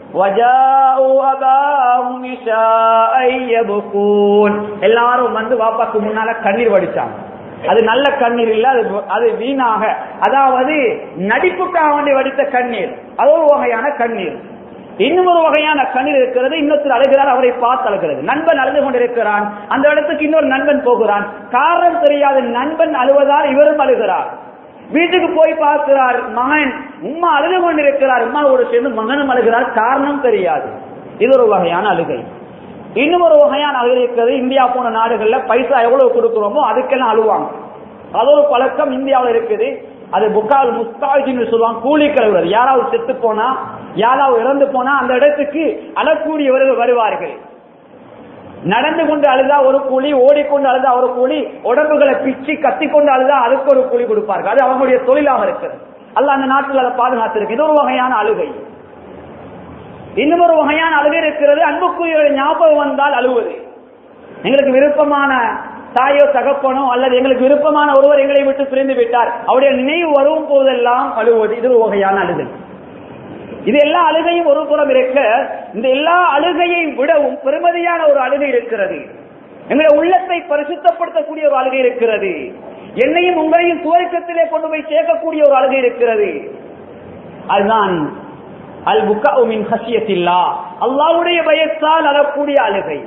எல்லாரும் வந்து வாப்பாக்கு முன்னால கண்ணீர் வடிச்சாங்க அது நல்ல கண்ணீர் இல்ல அது அது வீணாக அதாவது நடிப்புக்காக வேண்டி வடித்த கண்ணீர் அது ஒரு வகையான கண்ணீர் இன்னும் ஒரு வகையான கண்ணீர் இருக்கிறது இன்னொருத்தர் அழுகிறார் அவரை பார்த்து அழுகிறது நண்பன் அழுது கொண்டிருக்கிறான் அந்த இடத்துக்கு இன்னொரு நண்பன் போகிறான் காரணம் தெரியாத நண்பன் அழுவதால் இவரும் அழுகிறார் வீட்டுக்கு போய் பார்க்கிறார் மகன் உம்மா அழுது கொண்டிருக்கிறார் உம்மாவோடு சேர்ந்து மகனும் அழுகிறார் காரணம் தெரியாது இது ஒரு வகையான அழுகை இன்னும் ஒரு வகையான அழுகை இருக்கிறது இந்தியா போன நாடுகள்ல பைசா எவ்வளவு கொடுக்கிறோமோ அதுக்கெல்லாம் அழுவாங்க அது ஒரு பழக்கம் இந்தியாவில் இருக்குது அது புக்கால் முஸ்தாஜின்னு சொல்லுவாங்க கூலி கழுவுறது யாராவது செத்து போனா யாராவது இறந்து போனா அந்த இடத்துக்கு அழக்கூடியவர்கள் வருவார்கள் நடந்து கொண்டு அழுதா ஒரு கூலி ஓடிக்கொண்டு அழுதா ஒரு கூலி உடம்புகளை பிச்சு கத்தி கொண்டு அழுதா அதுக்கு ஒரு கூலி கொடுப்பார்கள் அது அவங்களுடைய தொழிலாக இருக்கிறது அல்ல அந்த நாட்டில் அதை பாதுகாத்திருக்கு இது ஒரு வகையான அழுகை இன்னும் ஒரு வகையான அழுகை இருக்கிறது அன்புக்குரிய ஞாபகம் வந்தால் அழுவது எங்களுக்கு விருப்பமான தாயோ தகப்பனோ அல்லது எங்களுக்கு விருப்பமான ஒருவர் எங்களை விட்டு பிரிந்து விட்டார் அவருடைய நினைவு வரும் போதெல்லாம் அழுவது இது ஒரு வகையான அழுகை இது எல்லா அழுகையும் ஒரு புறம் இருக்க இந்த எல்லா அழுகையை விடவும் பெருமதியான ஒரு அழுகை இருக்கிறது எங்களுடைய உள்ளத்தை பரிசுத்தப்படுத்தக்கூடிய ஒரு அழுகை இருக்கிறது என்னையும் உங்களையும் சுவர்க்கத்திலே கொண்டு போய் சேர்க்கக்கூடிய ஒரு அழுகை இருக்கிறது அதுதான் அல் புக்காவுமின் ஹசியத்தில்லா அல்லாவுடைய பயத்தால் அழக்கூடிய அழுகை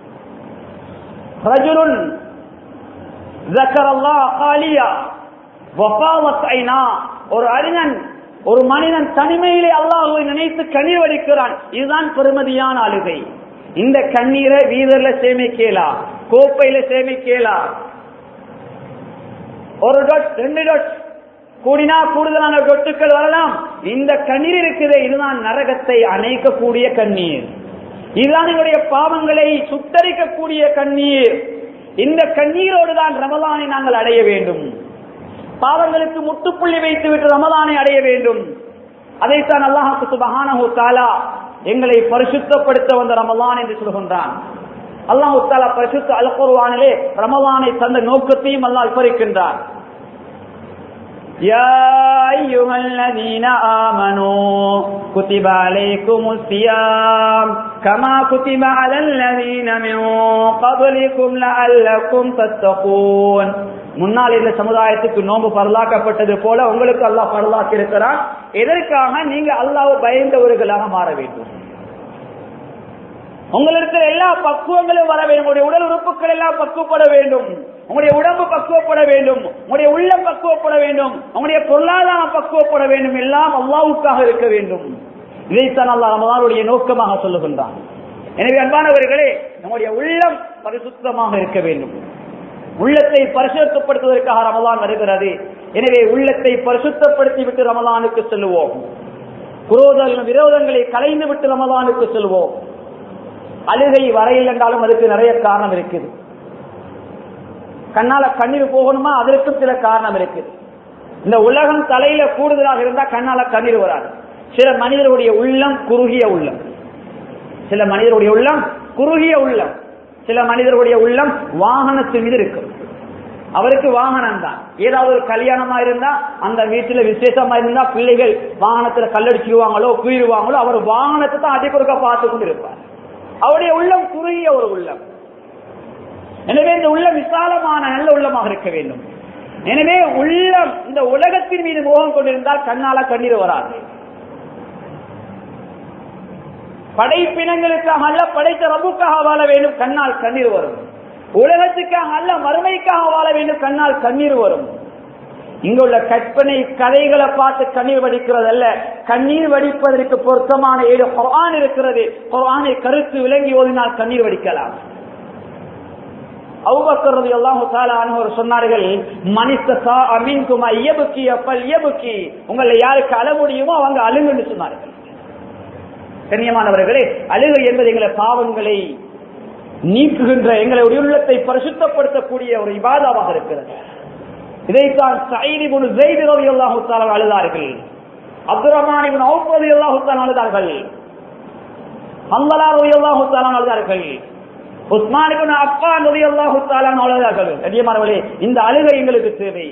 ரஜுலுன் ذكر الله خاليا وفاضت عينا ஒரு அறிஞன் ஒரு மனிதன் தனிமையிலே அல்லாஹுவை நினைத்து கண்ணீர் வடிக்கிறான் இதுதான் பெருமதியான அழுகை இந்த கண்ணீரை வீரர்ல சேமிக்கலா கோப்பையில சேமிக்கலா ஒரு டொட் ரெண்டு டொட் கூடினா கூடுதலான டொட்டுக்கள் வரலாம் இந்த கண்ணீர் இருக்குது இதுதான் நரகத்தை அணைக்கக்கூடிய கண்ணீர் இதுதான் எங்களுடைய பாவங்களை சுத்தரிக்கக்கூடிய கண்ணீர் இந்த கண்ணீரோடு தான் ரமலானை நாங்கள் அடைய வேண்டும் பாவங்களுக்கு முட்டுப்புள்ளி வைத்து விட்டு ரமலானை அடைய வேண்டும் அதைத்தான் அல்லாஹு சுபஹானஹு தாலா எங்களை பரிசுத்தப்படுத்த வந்த ரமலான் என்று சொல்கின்றான் அல்லாஹு தாலா பரிசுத்த அல் குர்ஆனிலே ரமலானை தந்த நோக்கத்தையும் அல்லாஹ் விவரிக்கின்றான் يا أيها الذين آمنوا كتب عليكم الصيام كما كتب على الذين من قبلكم لعلكم تتقون முன்னால் இந்த சமுதாயத்துக்கு நோன்பு பரலாக்கப்பட்டது போல உங்களுக்கு அல்லாஹ் பரலாக்கி இருக்கிறான் எதற்காக நீங்க அல்லாஹ் பயந்தவர்களாக மாற வேண்டும் உங்களுக்கு எல்லா பக்குவங்களும் வர வேண்டும் உங்களுடைய உடல் உறுப்புகள் எல்லாம் பக்குவப்பட வேண்டும் உங்களுடைய உடம்பு பக்குவப்பட வேண்டும் உங்களுடைய உள்ளம் பக்குவப்பட வேண்டும் உங்களுடைய பொருளாதாரம் பக்குவப்பட வேண்டும் எல்லாம் அல்லாவுக்காக இருக்க வேண்டும் இதைத்தான் அல்லாஹ் ரமதானுடைய நோக்கமாக சொல்லுகின்றான் எனவே அன்பானவர்களே நம்முடைய உள்ளம் பரிசுத்தமாக இருக்க வேண்டும் உள்ளத்தை பரிசுத்தப்படுத்துவதற்காக ரமலான் வருகிறது எனவே உள்ளத்தை பரிசுத்தப்படுத்தி விட்டு ரமலானுக்கு செல்வோம் குரோதல் விரோதங்களை கலைந்து விட்டு ரமலானுக்கு செல்வோம் அழுகை வரையில் என்றாலும் அதுக்கு நிறைய காரணம் இருக்குது கண்ணால கண்ணீர் போகணுமா அதற்கும் சில காரணம் இருக்குது இந்த உலகம் தலையில கூடுதலாக இருந்தா கண்ணால கண்ணீர் வராது சில மனிதருடைய உள்ளம் குறுகிய உள்ளம் சில மனிதருடைய உள்ளம் குறுகிய உள்ளம் சில மனிதருடைய உள்ளம் வாகனத்தின் மீது இருக்கும் அவருக்கு வாகனம் தான் ஏதாவது ஒரு கல்யாணமா இருந்தா அந்த வீட்டுல விசேஷமா இருந்தா பிள்ளைகள் வாகனத்துல கல்லடிச்சிருவாங்களோ குயிடுவாங்களோ அவர் வாகனத்தை தான் அடிக்கொடுக்க பார்த்து கொண்டு இருப்பார் அவருடைய உள்ளம் குறுகிய ஒரு உள்ளம் எனவே இந்த உள்ளம் விசாலமான நல்ல உள்ளமாக இருக்க வேண்டும் எனவே உள்ளம் இந்த உலகத்தின் மீது மோகம் கொண்டிருந்தால் கண்ணால கண்ணீர் வராது படைப்பினங்களுக்காக அல்ல படைத்த ரபுக்காக வாழ வேண்டும் கண்ணால் கண்ணீர் வரும் உலகத்துக்காக அல்ல மறுமைக்காக வாழ வேண்டும் கண்ணால் கண்ணீர் வரும் இங்குள்ள கற்பனை கதைகளை பார்த்து கண்ணீர் வடிக்கிறது அல்ல கண்ணீர் வடிப்பதற்கு பொருத்தமான ஏழு குரான் இருக்கிறது குரானை கருத்து விளங்கி ஓதினால் கண்ணீர் வடிக்கலாம் அவுபக்கரது எல்லாம் சொன்னார்கள் மனித அமீன்குமா இயபுக்கி அப்பல் இயபுக்கி உங்களை யாருக்கு அழ முடியுமோ அவங்க அழுங்குன்னு சொன்னார்கள் கண்ணியமானவர்களே அழுகை என்பது எங்களை பாவங்களை நீக்குகின்ற எங்களுடைய உள்ளத்தை பரிசுத்தப்படுத்தக்கூடிய ஒரு இபாதாவாக இருக்கிறது இதைத்தான் சைதி குணு ஜெய்தி ரவி அல்லாஹு அழுதார்கள் அப்துல் ரஹ்மான் இவன் அவுப்பதி அல்லாஹு அழுதார்கள் ஹந்தலா ரவி அல்லாஹு அழுதார்கள் உஸ்மான் இவன் அப்பான் ரவி அல்லாஹு அழுதார்கள் கண்ணியமானவர்களே இந்த அழுகை எங்களுக்கு தேவை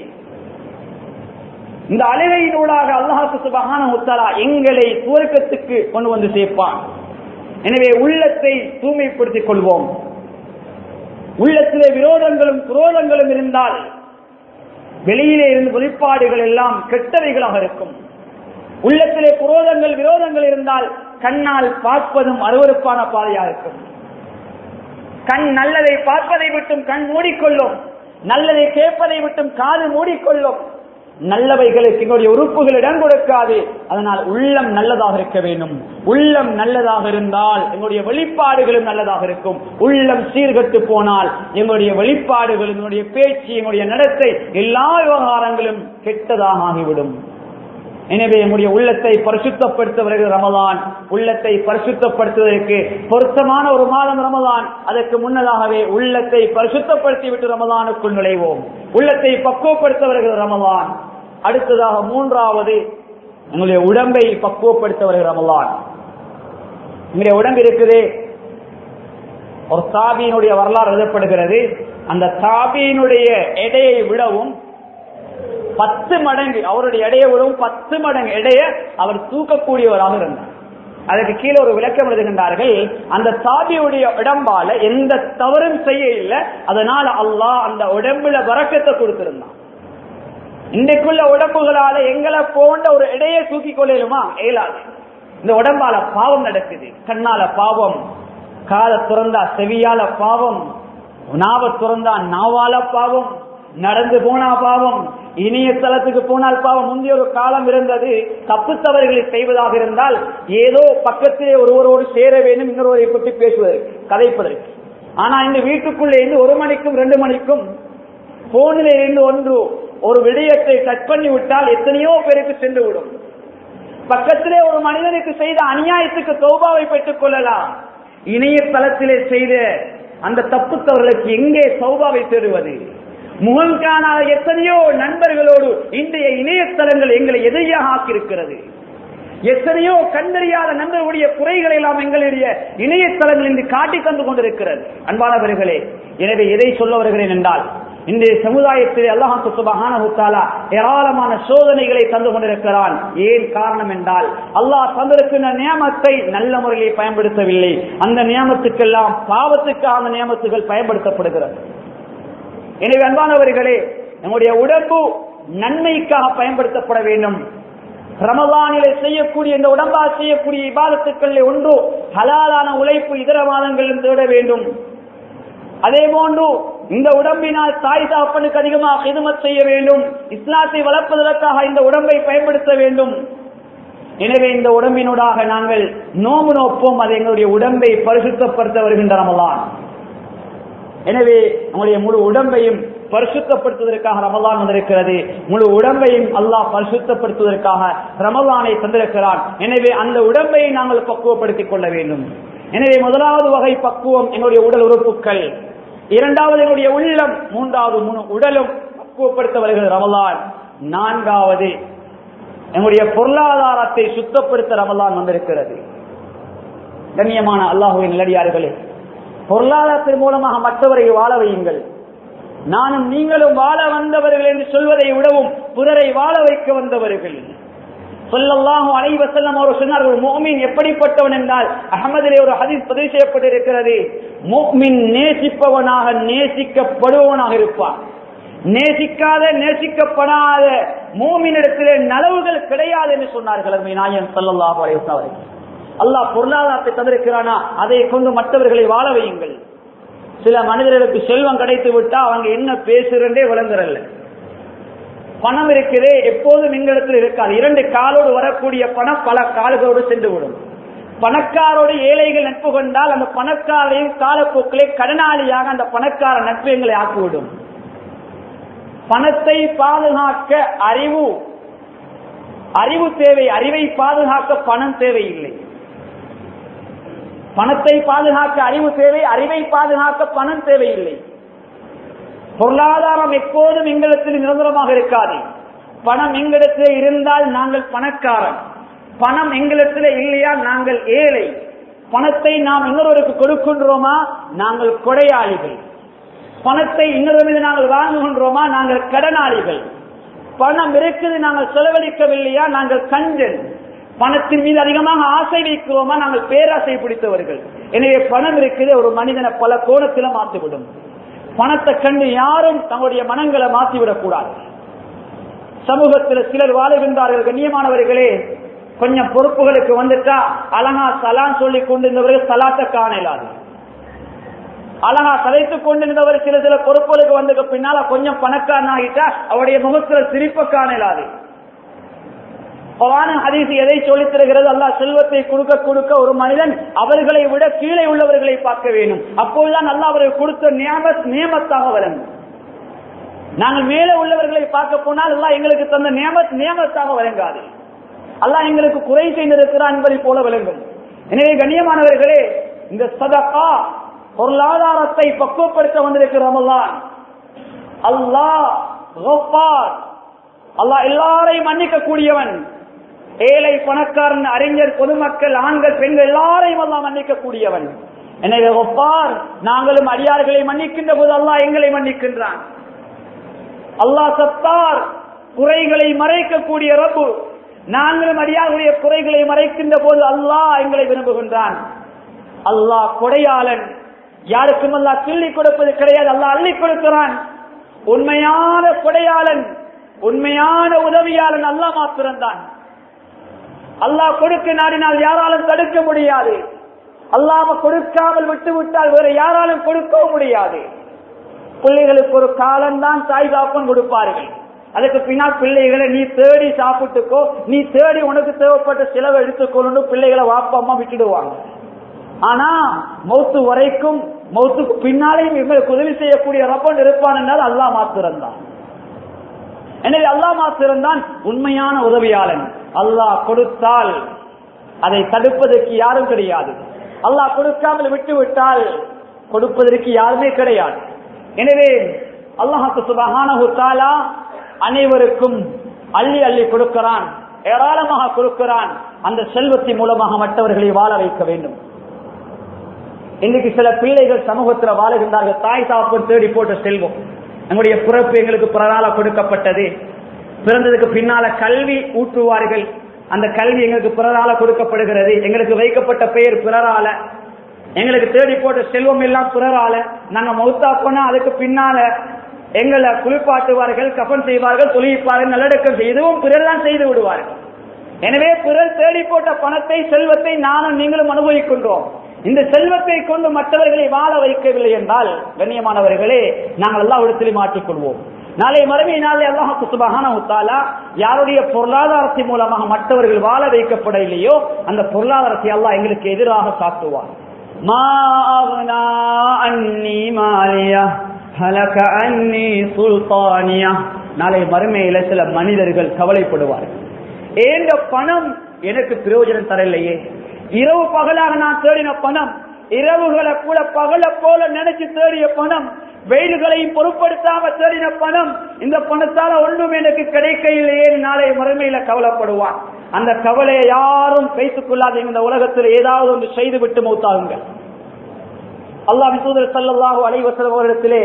இந்த அழுகையினூடாக அல்லாஹு சுபகான முத்தாலா எங்களை சுவர்க்கத்துக்கு கொண்டு வந்து சேர்ப்பான் எனவே உள்ளத்தை தூய்மைப்படுத்திக் கொள்வோம் உள்ளத்திலே விரோதங்களும் குரோதங்களும் இருந்தால் வெளியிலே இருந்து வெளிப்பாடுகள் எல்லாம் கெட்டவைகளாக இருக்கும் உள்ளத்திலே குரோதங்கள் விரோதங்கள் இருந்தால் கண்ணால் பார்ப்பதும் அருவறுப்பான பாதையாக இருக்கும் கண் நல்லதை பார்ப்பதை விட்டும் கண் மூடிக்கொள்ளும் நல்லதை கேட்பதை விட்டும் காது மூடிக்கொள்ளும் நல்லவைகளுக்கு எங்களுடைய உறுப்புகள் இடம் கொடுக்காது அதனால் உள்ளம் நல்லதாக இருக்க வேண்டும் உள்ளம் நல்லதாக இருந்தால் எங்களுடைய வெளிப்பாடுகளும் நல்லதாக இருக்கும் உள்ளம் சீர்கட்டு போனால் எங்களுடைய வெளிப்பாடுகள் எங்களுடைய பேச்சு எங்களுடைய நடத்தை எல்லா விவகாரங்களும் கெட்டதாக ஆகிவிடும் எனவே நம்முடைய உள்ளத்தை பரிசுத்தப்படுத்த வருகிற ரமதான் உள்ளத்தை பரிசுத்தப்படுத்துவதற்கு பொருத்தமான ஒரு மாதம் ரமதான் அதற்கு முன்னதாகவே உள்ளத்தை பரிசுத்தப்படுத்தி விட்டு ரமதானுக்குள் நுழைவோம் உள்ளத்தை பக்குவப்படுத்த வருகிற ரமதான் அடுத்ததாக மூன்றாவது எங்களுடைய உடம்பை பக்குவப்படுத்த வருகிற ரமதான் எங்களுடைய உடம்பு இருக்குது ஒரு தாபியினுடைய வரலாறு எழுதப்படுகிறது அந்த தாபியினுடைய எடையை விடவும் பத்து மடங்கு அவருடைய எடையை விடவும் பத்து மடங்கு எடைய அவர் தூக்கக்கூடியவராக இருந்தார் அதுக்கு கீழே ஒரு விளக்கம் எழுதுகின்றார்கள் அந்த சாபியுடைய உடம்பால எந்த தவறும் செய்ய இல்லை அதனால அல்லாஹ் அந்த உடம்புல வரக்கத்தை கொடுத்திருந்தான் இன்றைக்குள்ள உடம்புகளால எங்களை போன்ற ஒரு இடையை தூக்கி கொள்ளலுமா இயலாது இந்த உடம்பால பாவம் நடக்குது கண்ணால பாவம் காத துறந்தா செவியால பாவம் நாவ துறந்தா நாவால பாவம் நடந்து போனா பாவம் இணையதளத்துக்கு போனால் பாவம் முந்தைய ஒரு காலம் இருந்தது தப்பு தவறுகளை செய்வதாக இருந்தால் ஏதோ பக்கத்திலே ஒருவரோடு சேர வேண்டும் இன்னொருவரை பற்றி பேசுவதற்கு கதைப்பதற்கு ஆனா இந்த வீட்டுக்குள்ளே இருந்து ஒரு மணிக்கும் ரெண்டு மணிக்கும் போனிலே இருந்து ஒன்று ஒரு விடயத்தை கட் பண்ணி விட்டால் எத்தனையோ பேருக்கு சென்று விடும் பக்கத்திலே ஒரு மனிதனுக்கு செய்த அநியாயத்துக்கு தௌபாவை பெற்றுக் கொள்ளலாம் இணையதளத்திலே செய்த அந்த தப்பு தவறுகளுக்கு எங்கே சௌபாவை தேடுவது முகம் காணாத எத்தனையோ நண்பர்களோடு இன்றைய இணையதளங்கள் எங்களை எதிரியாக ஆக்கியிருக்கிறது எத்தனையோ கண்டறியாத நண்பர்களுடைய குறைகளை எல்லாம் எங்களுடைய இணையதளங்கள் இன்று காட்டி தந்து கொண்டிருக்கிறது அன்பானவர்களே எனவே எதை சொல்ல வருகிறேன் என்றால் இன்றைய சமுதாயத்தில் அல்லாஹு சுபஹானஹுத்தாலா ஏராளமான சோதனைகளை தந்து கொண்டிருக்கிறான் ஏன் காரணம் என்றால் அல்லாஹ் தந்திருக்கின்ற நியமத்தை நல்ல முறையில் பயன்படுத்தவில்லை அந்த நியமத்துக்கெல்லாம் பாவத்துக்காக அந்த நியமத்துகள் பயன்படுத்தப்படுகிறது எனவே அன்பானவர்களே நம்முடைய உடம்பு நன்மைக்காக பயன்படுத்தப்பட வேண்டும் ரமதானிலே செய்யக்கூடிய இந்த உடம்பால் செய்யக்கூடிய இபாதத்துக்கள் ஒன்று ஹலாலான உழைப்பு இதர மாதங்களிலும் தேட வேண்டும் அதே போன்று இந்த உடம்பினால் தாய் தாப்பனுக்கு அதிகமாக ஹிதுமத் செய்ய வேண்டும் இஸ்லாத்தை வளர்ப்பதற்காக இந்த உடம்பை பயன்படுத்த வேண்டும் எனவே இந்த உடம்பினூடாக நாங்கள் நோம்பு நோப்போம் அது எங்களுடைய உடம்பை பரிசுத்தப்படுத்த வருகின்ற ரமலான் எனவே நம்முடைய முழு உடம்பையும் பரிசுத்தப்படுத்துவதற்காக ரமலான் வந்திருக்கிறது முழு உடம்பையும் அல்லாஹ் பரிசுத்தப்படுத்துவதற்காக ரமலானை தந்திருக்கிறான் எனவே அந்த உடம்பை நாங்கள் பக்குவப்படுத்திக் கொள்ள வேண்டும் எனவே முதலாவது வகை பக்குவம் எங்களுடைய உடல் உறுப்புகள் இரண்டாவது என்னுடைய உள்ளம் மூன்றாவது முழு உடலும் பக்குவப்படுத்த வருகிறது ரமலான் நான்காவது எங்களுடைய பொருளாதாரத்தை சுத்தப்படுத்த ரமலான் வந்திருக்கிறது கண்ணியமான அல்லாஹுவின் நிலடியார்களே பொருளாதாரத்தின் மூலமாக மற்றவரை வாழ வையுங்கள் நானும் நீங்களும் வாழ வந்தவர்கள் என்று சொல்வதை விடவும் பிறரை வாழ வைக்க வந்தவர்கள் சொல்லல்லாஹும் அனைவசல்லம் அவர் சொன்னார்கள் மோமின் எப்படிப்பட்டவன் என்றால் அகமதிலே ஒரு ஹதீஸ் பதிவு செய்யப்பட்டிருக்கிறது மோமின் நேசிப்பவனாக நேசிக்கப்படுபவனாக இருப்பான் நேசிக்காத நேசிக்கப்படாத மூமினிடத்திலே நலவுகள் கிடையாது என்று சொன்னார்கள் அருமை நாயன் சல்லல்லாஹு அலைஹி வஸல்லம் அல்லாஹ் பொருளாதாரத்தை தந்திருக்கிறானா அதை கொண்டு மற்றவர்களை வாழ வையுங்கள் சில மனிதர்களுக்கு செல்வம் கிடைத்து விட்டா அவங்க என்ன பேசுறே விளங்குறல்ல பணம் இருக்கிறே எப்போதும் எங்களிடத்தில் இருக்காது இரண்டு காலோடு வரக்கூடிய பணம் பல கால்களோடு சென்று விடும் பணக்காரோடு ஏழைகள் நட்பு கொண்டால் அந்த பணக்காரையும் காலப்போக்கிலே கடனாளியாக அந்த பணக்கார நட்பு எங்களை ஆக்கிவிடும் பணத்தை பாதுகாக்க அறிவு அறிவு தேவை அறிவை பாதுகாக்க பணம் தேவையில்லை பணத்தை பாதுகாக்க அறிவு தேவை அறிவை பாதுகாக்க பணம் தேவையில்லை பொருளாதாரம் எப்போதும் எங்களிடத்தில் நிரந்தரமாக இருக்காது பணம் எங்களிடத்தில் இருந்தால் நாங்கள் பணக்காரன் பணம் எங்களிடத்தில் இல்லையா நாங்கள் ஏழை பணத்தை நாம் இன்னொருவருக்கு கொடுக்கின்றோமா நாங்கள் கொடையாளிகள் பணத்தை இன்னொரு மீது நாங்கள் வாங்குகின்றோமா நாங்கள் கடனாளிகள் பணம் இருக்குது நாங்கள் செலவழிக்கவில்லையா நாங்கள் கஞ்சன் பணத்தின் மீது அதிகமாக ஆசை வைக்கிறோமா நாங்கள் பேராசை பிடித்தவர்கள் எனவே பணம் இருக்குது ஒரு மனிதனை பல கோணத்தில மாற்றிவிடும் பணத்தை கண்டு யாரும் தங்களுடைய மனங்களை மாற்றிவிடக் கூடாது சமூகத்தில் சிலர் வாழுகின்றார்கள் கண்ணியமானவர்களே கொஞ்சம் பொறுப்புகளுக்கு வந்துட்டா அழகா சலான் சொல்லிக் கொண்டிருந்தவர்கள் சலாத்த காணலாது அழகா கதைத்துக் கொண்டிருந்தவர் சில சில பொறுப்புகளுக்கு வந்ததுக்கு பின்னால கொஞ்சம் பணக்காரன் ஆகிட்டா அவருடைய முகத்துல சிரிப்ப காணலாது ஹதீஸ் எதை சொல்லித் தருகிறது அல்லாஹ் செல்வத்தை கொடுக்க கொடுக்க ஒரு மனிதன் அவர்களை விட கீழே உள்ளவர்களை பார்க்க வேண்டும் அப்போதுதான் அல்லாஹ் அவர்கள் கொடுத்த நியமத் நியமத்தாக வழங்கும் நாங்கள் மேலே உள்ளவர்களை பார்க்க போனால் அல்லாஹ் எங்களுக்கு தந்த நியமத் நியமத்தாக வழங்காது அல்லாஹ் எங்களுக்கு குறை செய்திருக்கிறான் என்பதை போல விளங்கும் எனவே கண்ணியமானவர்களே இந்த சதகா பொருளாதாரத்தை பக்குவப்படுத்த வந்திருக்கிறோம் அல்லாஹ் அல்லாஹ் எல்லாரையும் மன்னிக்க கூடியவன் ஏழை பணக்காரன் அறிஞர் பொதுமக்கள் ஆண்கள் பெண்கள் எல்லாரையும் அல்லாஹ் மன்னிக்க கூடியவன் எனவே ஒப்பார் நாங்களும் அடியார்களை மன்னிக்கின்ற போது அல்லாஹ் எங்களை மன்னிக்கின்றான் அல்லாஹ் சத்தார் குறைகளை மறைக்கக்கூடிய ரப்பு நாங்களும் அடியார்களுடைய குறைகளை மறைக்கின்ற போது அல்லாஹ் எங்களை விரும்புகின்றான் அல்லாஹ் கொடையாளன் யாருக்கும் அல்லாஹ் கிள்ளி கொடுப்பது கிடையாது அல்லாஹ் அள்ளி கொடுக்கிறான் உண்மையான கொடையாளன் உண்மையான உதவியாளன் அல்லாஹ் மாத்திரம்தான் அல்லாஹ் கொடுக்க நாடினால் யாராலும் தடுக்க முடியாது அல்லாம கொடுக்காமல் விட்டு விட்டால் வேற யாராலும் கொடுக்கவும் முடியாது பிள்ளைகளுக்கு ஒரு காலம்தான் தாய் தாப்பன் கொடுப்பார்கள் அதுக்கு பின்னால் பிள்ளைகளை நீ தேடி சாப்பிட்டுக்கோ நீ தேடி உனக்கு தேவைப்பட்ட செலவை எடுத்துக்கொண்டு பிள்ளைகளை வாப்பா அம்மா விட்டுடுவாங்க ஆனா மௌத்து வரைக்கும் மௌத்துக்கு பின்னாலேயும் எங்களுக்கு உதவி செய்யக்கூடிய ரப்பன் இருப்பான் என்றால் அல்லா மாத்திரம்தான் எனவே அல்லா மாத்திரம்தான் உண்மையான உதவியாளன் அல்லாஹ் கொடுத்தால் அதை தடுப்பதற்கு யாரும் கிடையாது அல்லாஹ் கொடுக்காமல் விட்டு விட்டால் கொடுப்பதற்கு யாருமே கிடையாது எனவே அல்லாஹாக்கு சுபகான அனைவருக்கும் அள்ளி அள்ளி கொடுக்கிறான் ஏராளமாக கொடுக்கிறான் அந்த செல்வத்தின் மூலமாக மற்றவர்களை வாழ வைக்க வேண்டும் இன்னைக்கு சில பிள்ளைகள் சமூகத்தில் வாழுகின்றார்கள் தாய் சாப்பிட்டு தேடி போட்ட செல்வம் நம்முடைய பிறப்பு எங்களுக்கு பிறனால கொடுக்கப்பட்டது பிறந்ததுக்கு பின்னால கல்வி ஊற்றுவார்கள் அந்த கல்வி எங்களுக்கு பிறரால கொடுக்கப்படுகிறது எங்களுக்கு வைக்கப்பட்ட பெயர் பிறரால எங்களுக்கு தேடி போட்ட செல்வம் எல்லாம் பிறரால நாங்க மௌத்தா போனா அதுக்கு பின்னால எங்களை குளிப்பாட்டுவார்கள் கபன் செய்வார்கள் தொழிப்பார்கள் நல்லடக்கம் செய்துவும் பிறர் தான் செய்து விடுவார்கள் எனவே பிறர் தேடி போட்ட பணத்தை செல்வத்தை நானும் நீங்களும் அனுபவிக்கின்றோம் இந்த செல்வத்தை கொண்டு மற்றவர்களை வாழ வைக்கவில்லை என்றால் கண்ணியமானவர்களே நாங்கள் எல்லா இடத்திலும் மாற்றிக்கொள்வோம் நாளை மறுமை நாளை அல்லாஹ் சுபஹான உத்தாலா யாருடைய பொருளாதாரத்தின் மூலமாக மற்றவர்கள் வாழ வைக்கப்படவில்லையோ அந்த பொருளாதாரத்தை அல்லாஹ் எங்களுக்கு எதிராக சாத்துவார் மா அக்னா அன்னி மாலியா ஹலக அன்னி சுல்தானியா நாளை மறுமையில சில மனிதர்கள் கவலைப்படுவார்கள் ஏந்த பணம் எனக்கு பிரயோஜனம் தரலையே இரவு பகலாக நான் தேடின பணம் இரவுகளை கூட பகல போல நினைச்சு தேடிய பணம் வெயில்களையும் பொருட்படுத்தாம தேடின பணம் இந்த பணத்தால ஒன்றும் எனக்கு கிடைக்கலையே நாளை மறுமையில கவலைப்படுவான் அந்த கவலையை யாரும் வைத்துக் கொள்ளாதீங்க இந்த உலகத்தில் ஏதாவது ஒன்று செய்து விட்டு மூத்தாகுங்கள் அல்லாஹ் சூதர் சல்லாஹூ அலைவசலம் அவரிடத்திலே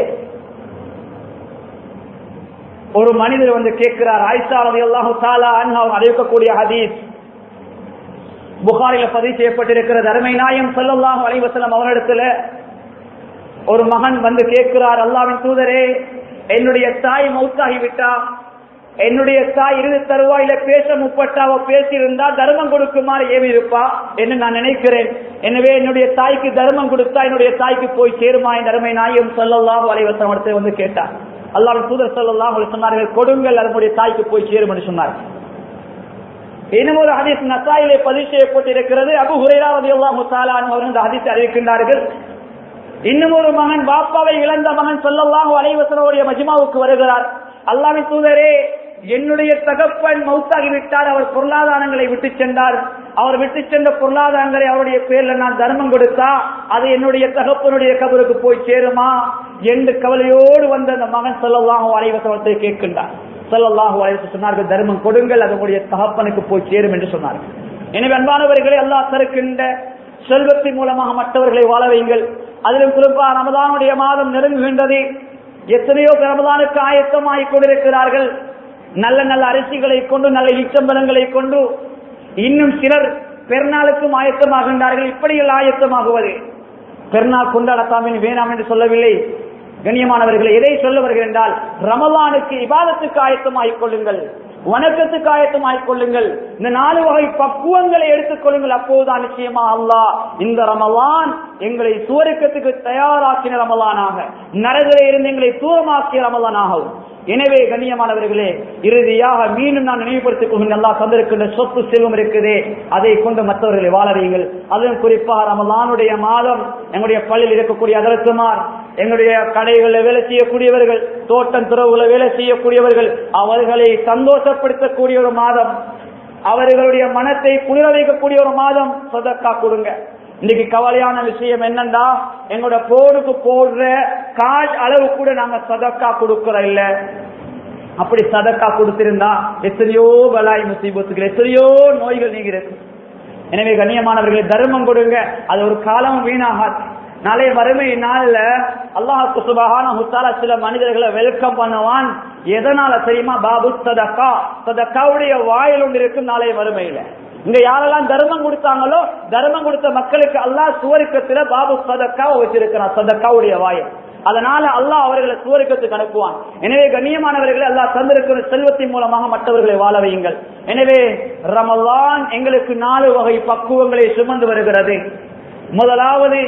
ஒரு மனிதர் வந்து கேட்கிறார் ஆயிஷா ரவி அல்லாஹு தாலா அன்ஹா அறிவிக்கக்கூடிய ஹதீஸ் புகாரில பதிவு செய்யப்பட்டிருக்கிறது அருமை நாயம் சொல்லல்லாஹு அலைவசலம் அவரிடத்துல ஒரு மகன் வந்து கேட்கிறார் அல்லாவின் தூதரே என்னுடைய தாய் மௌத்தாகிவிட்டா என்னுடைய தாய் இறுதி தருவாயில பேச முப்பட்டாவோ பேசியிருந்தா தர்மம் கொடுக்குமாறு ஏவி இருப்பா என்று நான் நினைக்கிறேன் எனவே என்னுடைய தாய்க்கு தர்மம் கொடுத்தா என்னுடைய தாய்க்கு போய் சேருமா என் அருமை நாயும் சொல்லலாம் வலைவசம் அடுத்து வந்து கேட்டார் அல்லாஹ் தூதர் சொல்லலாம் சொன்னார்கள் கொடுங்கள் அதனுடைய தாய்க்கு போய் சேரும் என்று சொன்னார் இன்னும் ஒரு ஹதீஸ் நசாயிலே பதிவு செய்யப்பட்டிருக்கிறது அபு ஹுரைரா ரலியல்லாஹு தஆலா அன்ஹு அவர்கள் இந்த ஹதீஸை அறிவிக்கின்றார்கள் இன்னும் ஒரு மகன் பாப்பாவை இழந்த மகன் சொல்லலாம் அலைவசனுடைய மஜ்மாவுக்கு வருகிறார் அல்லாஹ்வின் தூதரே என்னுடைய தகப்பன் மௌத்தாகி விட்டார் அவர் பொருளாதாரங்களை விட்டு சென்றார் அவர் விட்டு சென்ற பொருளாதாரங்களை அவருடைய பேர்ல நான் தர்மம் கொடுத்தா அது என்னுடைய தகப்பனுடைய கபருக்கு போய் சேருமா என்று கவலையோடு வந்த அந்த மகன் சொல்லலாம் அலைவசனத்தை கேட்கின்றார் சொல்லல்லாஹு அலைஹி சொன்னார்கள் தர்மம் கொடுங்கள் அது உங்களுடைய தகப்பனுக்கு போய் சேரும் என்று சொன்னார்கள் எனவே அன்பானவர்களே அல்லாஹ் தருக்கின்ற செல்வத்தின் மூலமாக மற்றவர்களை வாழ வையுங்கள் அதிலும் குறிப்பா ரமதானுடைய மாதம் நெருங்குகின்றது எத்தனையோ ரமதானுக்கு ஆயத்தமாகிக் கொண்டிருக்கிறார்கள் நல்ல நல்ல அரிசிகளை கொண்டு நல்ல இச்சம்பலங்களை கொண்டு இன்னும் சிலர் பெருநாளுக்கும் ஆயத்தமாகின்றார்கள் இப்படியில் ஆயத்தமாகுவது பெருநாள் கொண்டாடத்தாமின் வேணாம் என்று சொல்லவில்லை கண்ணியமானவர்களை எதை சொல்ல வருகிறேன் என்றால் ரமலானுக்கு இபாதத்துக்கு ஆயத்தமாகிக் கொள்ளுங்கள் வணக்கத்துக்கு ஆயத்தமாகிக் கொள்ளுங்கள் இந்த நாலு வகை பக்குவங்களை எடுத்துக் கொள்ளுங்கள் அப்போதுதான் நிச்சயமா அல்லாஹ் இந்த ரமலான் எங்களை சுவருக்கத்துக்கு தயாராக்கின ரமலானாக நரகிலே இருந்து எங்களை தூரமாக்கிய ரமலானாகவும் எனவே கண்ணியமானவர்களே இறுதியாக மீண்டும் நான் நினைவுபடுத்திக் கொள்கிறேன் நல்லா தந்திருக்கின்ற சொத்து செல்வம் இருக்குதே அதை கொண்டு மற்றவர்களை வாழறீங்கள் அதுவும் குறிப்பாக ரமலானுடைய மாதம் எங்களுடைய பள்ளியில் இருக்கக்கூடிய அதரத்துமார் எங்களுடைய கடைகளில் வேலை செய்யக்கூடியவர்கள் தோட்டம் துறவுகளை வேலை செய்யக்கூடியவர்கள் அவர்களை சந்தோஷப்படுத்தக்கூடிய ஒரு மாதம் அவர்களுடைய மனத்தை குளிர வைக்கக்கூடிய ஒரு மாதம் சொதக்கா கொடுங்க இன்னைக்கு கவலையான விஷயம் என்னண்டா எங்களோட போனுக்கு போடுற கால் அளவு கூட நாங்க சதக்கா கொடுக்கறோம் இல்ல அப்படி சதக்கா கொடுத்திருந்தா எத்தனையோ பலாய் முசீபத்துகள் எத்தனையோ நோய்கள் நீங்கிறது எனவே கண்ணியமானவர்களை தர்மம் கொடுங்க அது ஒரு காலம் வீணாகாது நாளைய வறுமை நாள்ல அல்லாஹு சுபஹான முத்தாலா சில மனிதர்களை வெல்கம் பண்ணுவான் எதனால தெரியுமா பாபு சதக்கா சதக்காவுடைய வாயில் ஒன்று இருக்கும் நாளைய வறுமையில இங்க யாரெல்லாம் தர்மம் கொடுத்தாங்களோ தர்மம் கொடுத்த மக்களுக்கு அல்லாஹ் சுவருக்கத்துல பாபு சதக்காவை வச்சிருக்கிறான் சதக்காவுடைய வாயில் அதனால அல்லாஹ் அவர்களை சுவருக்கத்துக்கு அனுப்புவான் எனவே கண்ணியமானவர்களை அல்லாஹ் தந்திருக்கிற செல்வத்தின் மூலமாக மற்றவர்களை வாழ வையுங்கள் எனவே ரமலான் எங்களுக்கு நாலு வகை பக்குவங்களை சுமந்து வருகிறது முதலாவது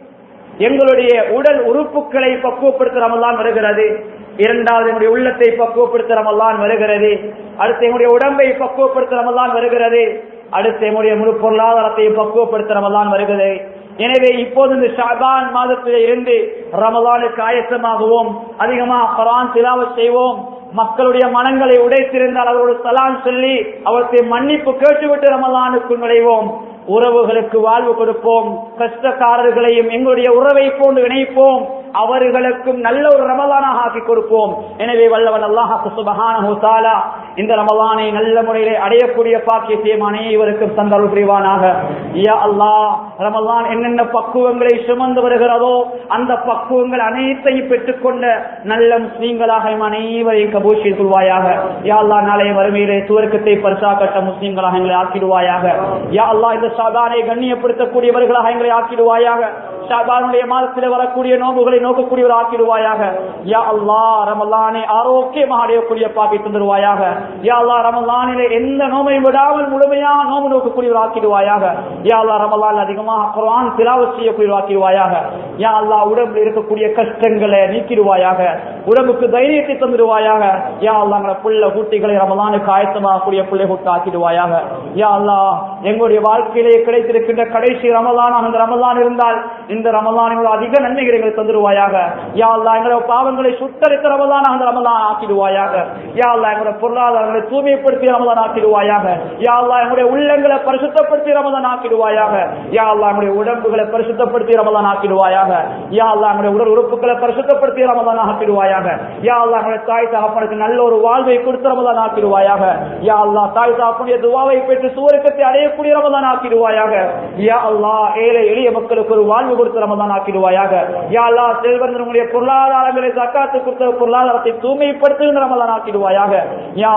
எங்களுடைய உடல் உறுப்புகளை பக்குவப்படுத்த ரமலான் வருகிறது இரண்டாவது எங்களுடைய உள்ளத்தை பக்குவப்படுத்த ரமலான் வருகிறது அடுத்து எங்களுடைய உடம்பை பக்குவப்படுத்த ரமலான் வருகிறது அடுத்து எங்களுடைய முழு பொருளாதாரத்தை பக்குவப்படுத்த ரமலான் வருகிறது எனவே இப்போது இந்த ஷாபான் மாதத்திலே இருந்து ரமலானுக்கு ஆயத்தமாகுவோம் அதிகமாக குரான் திலாவத் செய்வோம் மக்களுடைய மனங்களை உடைத்திருந்தால் அவரோடு சலான் சொல்லி அவற்றை மன்னிப்பு கேட்டுவிட்டு ரமலானுக்கு நுழைவோம் உறவுகளுக்கு வாழ்வு கொடுப்போம் கஷ்டக்காரர்களையும் எங்களுடைய உறவை போன்று இணைப்போம் அவர்களுக்கும் நல்ல ஒரு ரமலானாக ஆக்கி கொடுப்போம் எனவே வல்லவன் அல்லாஹாக்கு சுபஹானஹு தஆலா இந்த ரமலானை நல்ல முறையிலே அடையக்கூடிய பாக்கியத்தையும் அனைவருக்கும் தந்தருள் புரிவானாக யா அல்லாஹ் ரமலான் என்னென்ன பக்குவங்களை சுமந்து வருகிறதோ அந்த பக்குவங்கள் அனைத்தையும் பெற்றுக்கொண்ட நல்ல முஸ்லீம்களாக எம் அனைவரையும் கபூஷி கொள்வாயாக யா அல்லாஹ் நாளைய வறுமையிலே சுவர்க்கத்தை பரிசா கட்ட முஸ்லீம்களாக எங்களை ஆக்கிடுவாயாக யா அல்லாஹ் இந்த ஷாபானை கண்ணியப்படுத்தக்கூடியவர்களாக எங்களை ஆக்கிடுவாயாக ஷாபானுடைய மாதத்தில் வரக்கூடிய நோம்புகளை நோக்கக்கூடியவர் ஆக்கிடுவாயாக யா அல்லா ரமலானை ஆரோக்கியமாக அடையக்கூடிய பாக்கி தந்துடுவாயாக யா அல்லா ரமலானிலே எந்த நோமையும் விடாமல் முழுமையாக நோம்பு நோக்கக்கூடியவர் ஆக்கிடுவாயாக யா அல்லா ரமலான் அதிகமாக குரான் திலாவத் செய்யக்கூடியவர் ஆக்கிடுவாயாக யா அல்லா உடம்புல இருக்கக்கூடிய கஷ்டங்களை நீக்கிடுவாயாக உடம்புக்கு தைரியத்தை தந்துடுவாயாக யா அல்லா எங்களை புள்ள குட்டிகளை ரமலானுக்கு ஆயத்தமாகக்கூடிய பிள்ளை கூட்டு ஆக்கிடுவாயாக யா அல்லா எங்களுடைய வாழ்க்கையிலே கிடைத்திருக்கின்ற கடைசி ரமலான் அந்த ரமலான் இருந்தால் இந்த ரமலானோட அதிக நன்மைகளை எங்களுக்கு தந்துடுவாயாக யா அல்லா எங்களோட பாவங்களை சுத்தரித்த ரமலான் அந்த ரமலான் ஆக்கிடுவாயாக யா அல்லா எங்களோட பொருளாதாரங்களை தூய்மைப்படுத்தி ரமலான் ஆக்கிடுவாயாக யா அல்லா எங்களுடைய உள்ளங்களை பரிசுத்தப்படுத்தி ரமலான் ஆக்கிடுவாயாக யா அல்லா எங்களுடைய உடம்புகளை பரிசுத்தப்படுத்தி ரமலான் ஆக்கிடுவாயாக யா அல்லா எங்களுடைய உடல் உறுப்புகளை பரிசுத்தப்படுத்தி ரமலான் ஆக்கிடுவாயாக யா அல்லா எங்களுடைய தாய் தகப்பனுக்கு நல்ல ஒரு வாழ்வை கொடுத்து ரமலான் ஆக்கிடுவாயாக யா அல்லா தாய் தகப்பனுடைய துவாவை பெற்று சுவருக்கத்தை அடையக்கூடிய ரமலான் ஆக்கிடுவாயாக யா அல்லா ஏழை எளிய மக்களுக்கு ஒரு வாழ்வு கொடுத்து ரமலான் ஆக்கிடுவாயாக யா அல்லா செல்வந்தனுடைய பொருளாதாரங்களை சக்காத்து கொடுத்த பொருளாதாரத்தை தூய்மைப்படுத்துகின்ற ரமலான் ஆக்கிடுவாயாக யா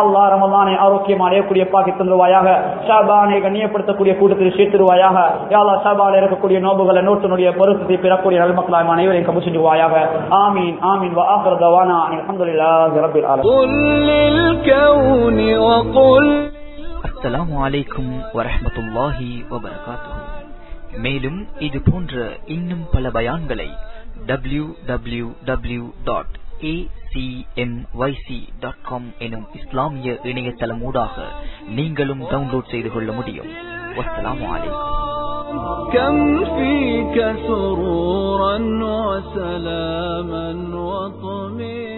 அல்லா ரமலானை ஆரோக்கியம் அடையக்கூடிய பாக்கி தந்துருவாயாக ஷாபானை கண்ணியப்படுத்தக்கூடிய கூட்டத்தில் சேர்த்துருவாயாக யாழ்லா ஷாபால இருக்கக்கூடிய நோபுகளை நோட்டினுடைய பொருத்தத்தை பெறக்கூடிய நல்மக்களாய் அனைவரையும் கபு செஞ்சுவாயாக ஆமீன் ஆமீன் وآخر دعوانا أن الحمد لله رب العالمين قل للكون وقل அஸ்ஸலாமு அலைக்கும் வரஹ்மத்துல்லாஹி வபரகாத்துஹு மேலும் இது போன்ற இன்னும் பல பயான்களை W W W dot dot com எனும் இஸ்லாமிய இணையதளம் ஊடாக நீங்களும் டவுன்லோட் செய்து கொள்ள முடியும் வஸ்ஸலாமு அலைக்கும் كم فيك سرورا وسلاما وطمئنا